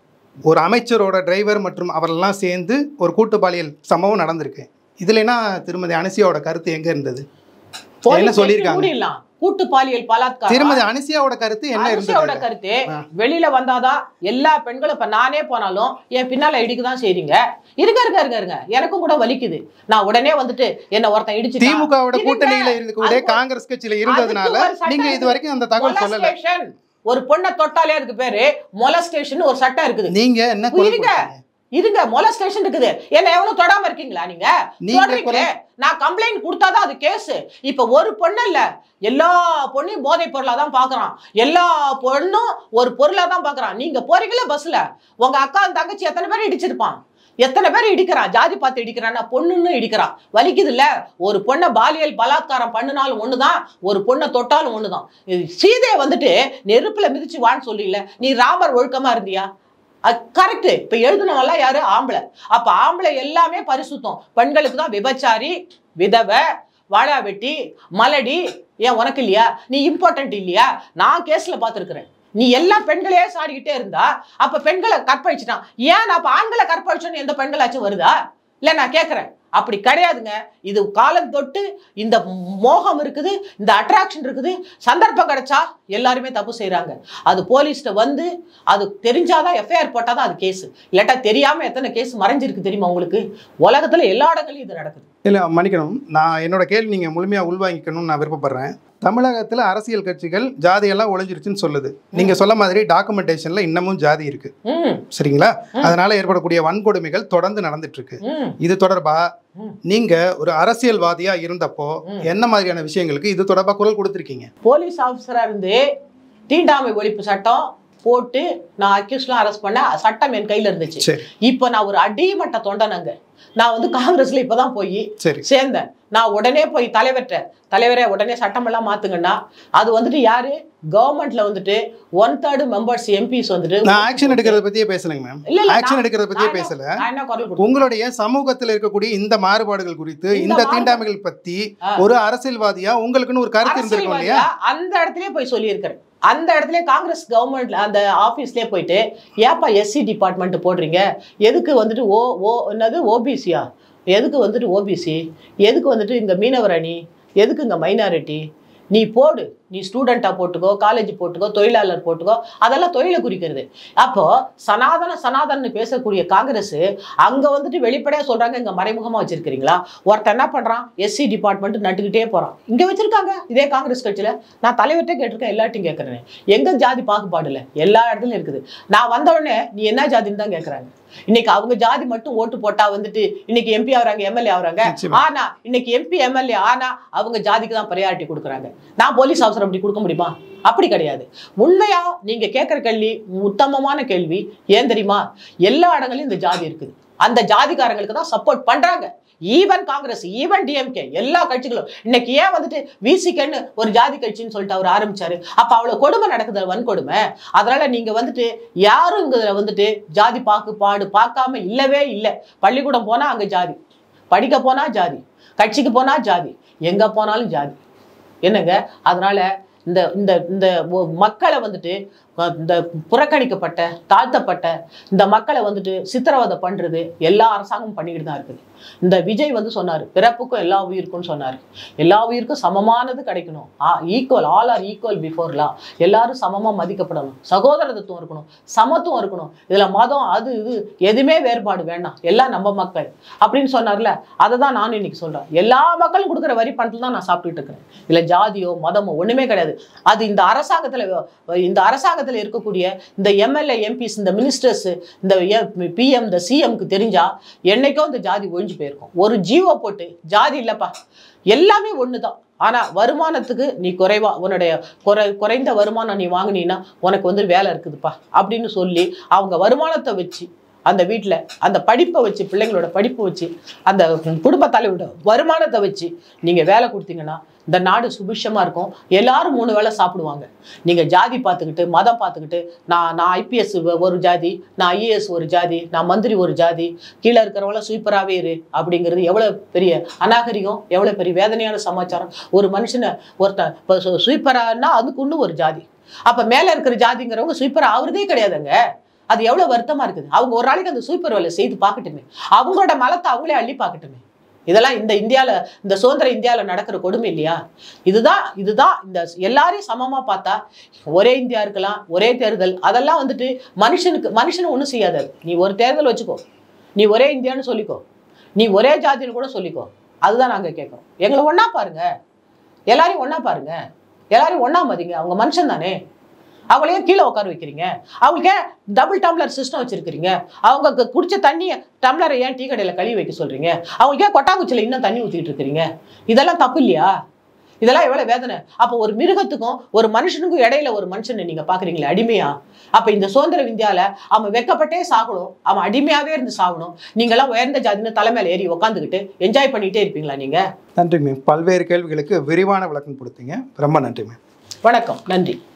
[SPEAKER 2] ஒரு அமைச்சரோட டிரைவர் மற்றும் அவரெல்லாம் சேர்ந்து ஒரு கூட்டு பாலியல் சம்பவம் நடந்திருக்கு இதுலனா திருமதி அனசியாவோட கருத்து எங்க இருந்தது என்ன சொல்லியிருக்காங்க?
[SPEAKER 1] மூடிடலாம் கூட்டு பாலியல் பலாத்காரம்
[SPEAKER 2] திருமதி அனசியாவோட கருத்து என்ன
[SPEAKER 1] அரசியோட
[SPEAKER 2] இருந்தது
[SPEAKER 1] கருத்து
[SPEAKER 2] ஆ.
[SPEAKER 1] வெளியில வந்தாதான் எல்லா பெண்களும் இப்ப நானே போனாலும் என் பின்னால இடிக்க தான் செய்றீங்க இருங்க இருங்க இருங்க இருங்க எனக்கும் கூட வலிக்குது நான் உடனே வந்துட்டு என்ன ஒருத்தன் இடிச்சு
[SPEAKER 2] திமுகவோட
[SPEAKER 1] இருங்க.
[SPEAKER 2] கூட்டணியில இருக்கக்கூடிய
[SPEAKER 1] அதுக்கு-
[SPEAKER 2] காங்கிரஸ் கட்சியில இருந்ததுனால
[SPEAKER 1] அதுக்கு ஒரு சட்டம்
[SPEAKER 2] நீங்க இது வரைக்கும் அந்த தகவல் சொல்லல
[SPEAKER 1] molestation. ஒரு பொண்ணை தொட்டாலே அதுக்கு பேரு மொலஸ்டேஷன் ஒரு சட்டம் இருக்குது
[SPEAKER 2] நீங்க என்ன குரல்
[SPEAKER 1] இருங்க.
[SPEAKER 2] கொடுத்தீங்க?
[SPEAKER 1] இருங்க மொலஸ்டேஷன் இருக்குது என்ன எவ்வளவு தொடாம இருக்கீங்களா நீங்க
[SPEAKER 2] நீங்க
[SPEAKER 1] சொல்றீங்களே நான் கம்ப்ளைண்ட் கொடுத்தாதான் அது கேஸ் இப்ப ஒரு பொண்ணு இல்ல எல்லா பொண்ணையும் போதை பொருளா தான் பாக்குறான் எல்லா பொண்ணும் ஒரு பொருளா தான் பாக்குறான் நீங்க போறீங்களா பஸ்ல உங்க அக்கா தங்கச்சி எத்தனை பேர் இடிச்சிருப்பான் எத்தனை பேர் இடிக்கிறான் ஜாதி பார்த்து இடிக்கிறான்னா பொண்ணுன்னு இடிக்கிறான் வலிக்குது இல்ல ஒரு பொண்ணை பாலியல் பலாத்காரம் பண்ணினாலும் ஒண்ணுதான் ஒரு பொண்ணை தொட்டாலும் ஒண்ணுதான் இது சீதையை வந்துட்டு நெருப்புல மிதிச்சு வான்னு சொல்லல நீ ராமர் ஒழுக்கமா இருந்தியா கரெக்ட் இப்ப எழுதுனவெல்லாம் யாரு ஆம்பளை அப்ப ஆம்பளை எல்லாமே பரிசுத்தம் பெண்களுக்கு தான் விபச்சாரி விதவை வாழா வெட்டி மலடி ஏன் உனக்கு இல்லையா நீ இம்பார்ட்டன்ட் இல்லையா நான் கேஸ்ல பார்த்துருக்கிறேன் நீ எல்லா பெண்களையே சாடிக்கிட்டே இருந்தா அப்ப பெண்களை கற்பழிச்சிட்டான் ஏன் நான் அப்ப ஆண்களை கற்பழிச்சோன்னு எந்த பெண்களாச்சும் வருதா இல்ல நான் கேக்குறேன் அப்படி கிடையாதுங்க இது காலம் தொட்டு இந்த மோகம் இருக்குது இந்த அட்ராக்ஷன் இருக்குது சந்தர்ப்பம் கிடைச்சா எல்லாருமே தப்பு செய்றாங்க அது போலீஸ்ட்ட வந்து அது தெரிஞ்சாதான் எஃப்ஐஆர் போட்டாதான் அது கேஸ் இல்லாட்டா தெரியாம எத்தனை கேஸ் மறைஞ்சிருக்கு தெரியுமா உங்களுக்கு உலகத்துல எல்லா இடங்களையும் இது நடக்குது
[SPEAKER 2] இல்லை மன்னிக்கணும் நான் என்னோட கேள்வி நீங்கள் முழுமையாக உள்வாங்கிக்கணும்னு நான் விருப்பப்படுறேன் தமிழகத்தில் அரசியல் கட்சிகள் ஜாதியெல்லாம் ஒழிஞ்சிருச்சுன்னு சொல்லுது நீங்கள் சொல்ல மாதிரி டாக்குமெண்டேஷனில் இன்னமும் ஜாதி இருக்கு
[SPEAKER 1] ம்
[SPEAKER 2] சரிங்களா அதனால ஏற்படக்கூடிய வன்கொடுமைகள் தொடர்ந்து நடந்துட்டு இருக்கு
[SPEAKER 1] ம்
[SPEAKER 2] இது தொடர்பா
[SPEAKER 1] ம்.
[SPEAKER 2] நீங்க ஒரு அரசியல்வாதியா இருந்தப்போ
[SPEAKER 1] ம்.
[SPEAKER 2] என்ன மாதிரியான விஷயங்களுக்கு இது தொடர்பா குரல் கொடுத்துருக்கீங்க
[SPEAKER 1] போலீஸ் ஆஃபீஸரா இருந்து தீண்டாமை ஒழிப்பு சட்டம் போட்டு நான் அக்யூஸ்லாம் அரெஸ்ட் பண்ண சட்டம் என் கையில இருந்துச்சு
[SPEAKER 2] சரி
[SPEAKER 1] இப்போ நான் ஒரு அடிமட்ட தொண்டனங்க நான் வந்து காங்கிரஸ்ல இப்பதான் போய்
[SPEAKER 2] சரி
[SPEAKER 1] சேர்ந்தேன் நான் உடனே போய் தலைவர்கிட்ட தலைவரே உடனே சட்டமெல்லாம் மாத்துங்கன்னா அது வந்துட்டு யாரு கவர்மெண்ட்ல வந்துட்டு ஒன் தேர்டு மெம்பர்ஸ் எம்பிஸ் வந்துட்டு
[SPEAKER 2] நான் ஆக்ஷன் எடுக்கிறத பத்தியே பேசலைங்க மேம்
[SPEAKER 1] இல்ல இல்ல
[SPEAKER 2] ஆக்ஷன்
[SPEAKER 1] நான்
[SPEAKER 2] எடுக்கிறத பத்தியே
[SPEAKER 1] நான் என்ன-
[SPEAKER 2] பேசல
[SPEAKER 1] நான் என்ன குரல் கொடுத்தேன்?
[SPEAKER 2] உங்களுடைய சமூகத்தில் இருக்கக்கூடிய இந்த மாறுபாடுகள் குறித்து
[SPEAKER 1] இந்த
[SPEAKER 2] இந்த
[SPEAKER 1] மாறுபாடு-
[SPEAKER 2] தீண்டாமைகள் பத்தி
[SPEAKER 1] ஆ.
[SPEAKER 2] ஒரு அரசியல்வாதியா உங்களுக்குன்னு ஒரு கருத்து இருந்திருக்கும் இல்லையா
[SPEAKER 1] அரசியல்வாதியா அந்த இடத்துலயே போய் சொல்லியிருக்கிறேன் அந்த இடத்துல காங்கிரஸ் கவர்மெண்ட்ல அந்த ஆபீஸ்லயே போயிட்டு ஏப்பா எஸ்சி டிபார்ட்மெண்ட் போடுறீங்க எதுக்கு வந்துட்டு ஓ ஓ என்னது ஓபிசியா எதுக்கு வந்துட்டு ஓபிசி எதுக்கு வந்துட்டு இங்க மீனவர் அணி எதுக்கு இங்க மைனாரிட்டி நீ போடு நீ ஸ்டூடெண்ட்டாக போட்டுக்கோ காலேஜ் போட்டுக்கோ தொழிலாளர் போட்டுக்கோ அதெல்லாம் தொழிலை குறிக்கிறது அப்போ சனாதன சனாதனன்னு பேசக்கூடிய காங்கிரஸ் அங்க வந்துட்டு வெளிப்படையா சொல்றாங்க இங்க மறைமுகமா வச்சிருக்கிறீங்களா ஒருத்தன் என்ன பண்றான் எஸ்சி டிபார்ட்மெண்ட் நட்டுக்கிட்டே போறான் இங்க வச்சிருக்காங்க இதே காங்கிரஸ் கட்சியில நான் தலைவர்கிட்ட கேட்டிருக்கேன் எல்லாட்டையும் கேட்கறேன் எங்க ஜாதி பாகுபாடு இல்லை எல்லா இடத்துலயும் இருக்குது நான் வந்த உடனே நீ என்ன ஜாதின்னு தான் கேட்கறாங்க இன்னைக்கு அவங்க ஜாதி மட்டும் ஓட்டு போட்டா வந்துட்டு இன்னைக்கு எம்பி ஆகுறாங்க எம்எல்ஏ ஆகுறாங்க
[SPEAKER 2] நிச்சயமா.
[SPEAKER 1] ஆனா இன்னைக்கு எம்பி எம்எல்ஏ ஆனா அவங்க ஜாதிக்கு தான் ப்ரையாரிட்டி கொடுக்குறாங்க நான் போலீஸ் ஆஃபீஸர் அப்படி கொடுக்க முடியுமா அப்படி கிடையாது உண்மையா நீங்க கேட்குற கேள்வி உத்தமமான கேள்வி ஏன் தெரியுமா எல்லா இடங்களையும் இந்த ஜாதி இருக்குது அந்த ஜாதிகாரங்களுக்கு தான் சப்போர்ட் பண்றாங்க ஈவன் காங்கிரஸ் ஈவன் டிஎம்கே எல்லா கட்சிகளும் இன்னைக்கு ஏன் வந்துட்டு விசிகன்னு ஒரு ஜாதி கட்சின்னு சொல்லிட்டு அவர் ஆரம்பிச்சாரு அப்ப அவ்வளவு கொடுமை நடக்குது வன்கொடுமை அதனால நீங்க வந்துட்டு யாரும் இங்க வந்துட்டு ஜாதி பாகுபாடு பார்க்காம இல்லவே இல்லை பள்ளிக்கூடம் போனா அங்க ஜாதி படிக்க போனா ஜாதி கட்சிக்கு போனா ஜாதி எங்க போனாலும் ஜாதி என்னங்க அதனால இந்த இந்த இந்த ஒ- மக்களை வந்துட்டு அஹ், இந்த புறக்கணிக்கப்பட்ட தாழ்த்தப்பட்ட இந்த மக்களை வந்துட்டு சித்திரவதை பண்றது எல்லா அரசாங்கமும் பண்ணிக்கிட்டு தான் இருக்குது இந்த விஜய் வந்து சொன்னார் பிறப்புக்கும் எல்லா உயிருக்கும் சொன்னார் எல்லா உயிருக்கும் சமமானது கிடைக்கணும் equal all are equal before law எல்லாரும் சமமா மதிக்கப்படணும் சகோதரத்துவம் இருக்கணும் சமத்துவம் இருக்கணும் இதுல மதம் அது இது எதுவுமே வேறுபாடு வேண்டாம் எல்லாம் நம்ம மக்கள் அப்படின்னு சொன்னார்ல அதை தான் நானும் இன்னைக்கு சொல்றேன் எல்லா மக்களும் கொடுக்குற வரி பணத்தில் தான் நான் சாப்பிட்டுட்டு இருக்கிறேன் இல்ல ஜாதியோ மதமோ ஒண்ணுமே கிடையாது அது இந்த அரசாங்கத்துல இந்த அரசாங்கத்துல இருக்கக்கூடிய இந்த எம்எல்ஏ எம்பிஸ் இந்த மினிஸ்டர்ஸ் இந்த பிஎம் இந்த சிஎம்க்கு தெரிஞ்சா என்னைக்கோ இந்த ஜாதி ஒழிஞ்சு போயிருக்கும் ஒரு ஜீவோ போட்டு ஜாதி இல்லப்பா எல்லாமே ஒண்ணுதான் ஆனா வருமானத்துக்கு நீ குறைவா உன்னுடைய குறை குறைந்த வருமானம் நீ வாங்குனீன்னா உனக்கு வந்து வேலை இருக்குதுப்பா அப்படின்னு சொல்லி அவங்க வருமானத்தை வச்சு அந்த வீட்டில் அந்த படிப்பை வச்சு பிள்ளைங்களோட படிப்பை வச்சு அந்த குடும்ப தலைவரோட வருமானத்தை வச்சு நீங்கள் வேலை கொடுத்தீங்கன்னா இந்த நாடு சுபிஷமாக இருக்கும் எல்லாரும் மூணு வேளை சாப்பிடுவாங்க நீங்கள் ஜாதி பார்த்துக்கிட்டு மதம் பார்த்துக்கிட்டு நான் நான் ஐபிஎஸ் ஒரு ஜாதி நான் ஐஏஎஸ் ஒரு ஜாதி நான் மந்திரி ஒரு ஜாதி கீழே இருக்கிறவங்கள சூப்பராகவே இரு அப்படிங்கிறது எவ்வளோ பெரிய அநாகரிகம் எவ்வளோ பெரிய வேதனையான சமாச்சாரம் ஒரு மனுஷனை ஒருத்தன் இப்போ சூப்பரானா அதுக்கு இன்னும் ஒரு ஜாதி அப்போ மேலே இருக்கிற ஜாதிங்கிறவங்க சூப்பர் ஆகுறதே கிடையாதுங்க அது எவ்வளோ வருத்தமாக இருக்குது அவங்க ஒரு நாளைக்கு அந்த சூப்பர் வேலை செய்து பார்க்கட்டுமே அவங்களோட மலத்தை அவங்களே அள்ளி பார்க்கட்டுமே இதெல்லாம் இந்த இந்தியாவில் இந்த சுதந்திர இந்தியாவில் நடக்கிற கொடுமை இல்லையா இதுதான் இதுதான் இந்த எல்லாரையும் சமமாக பார்த்தா ஒரே இந்தியா இருக்கலாம் ஒரே தேர்தல் அதெல்லாம் வந்துட்டு மனுஷனுக்கு மனுஷனை ஒன்றும் செய்யாது அது. நீ ஒரு தேர்தல் வச்சுக்கோ நீ ஒரே இந்தியான்னு சொல்லிக்கோ நீ ஒரே ஜாதின்னு கூட சொல்லிக்கோ அதுதான் நாங்கள் கேட்குறோம் எங்களை ஒன்றா பாருங்க எல்லாரையும் ஒன்றா பாருங்க எல்லாரையும் ஒன்றா மதிங்க அவங்க மனுஷன் தானே அவங்களையும் கீழே உட்கார வைக்கிறீங்க அவங்களுக்கு ஏன் டபுள் டம்ளர் சிஸ்டம் வச்சிருக்கிறீங்க அவங்க கு- குடிச்ச தண்ணியை டம்ளரை ஏன் டீ கடையில் கழுவி வைக்க சொல்றீங்க அவங்களுக்கு ஏன் கொட்டாங்குச்சியில் இன்னும் தண்ணி ஊற்றிட்டு இருக்கிறீங்க இதெல்லாம் தப்பு இல்லையா இதெல்லாம் எவ்வளவு வேதனை அப்போ ஒரு மிருகத்துக்கும் ஒரு மனுஷனுக்கும் இடையில ஒரு மனுஷனை நீங்க பாக்குறீங்களே அடிமையா அப்ப இந்த சுதந்திர இந்தியால அவன் வெக்கப்பட்டே சாகணும் அவன் அடிமையாவே இருந்து சாகணும் நீங்கெல்லாம் உயர்ந்த ஜாதின்னு தலைமையில ஏறி உட்காந்துக்கிட்டு என்ஜாய் பண்ணிட்டே இருப்பீங்களா நீங்க
[SPEAKER 2] நன்றி மேம் பல்வேறு கேள்விகளுக்கு விரிவான விளக்கம் கொடுத்தீங்க ரொம்ப நன்றி மேம்
[SPEAKER 1] வணக்கம் நன்றி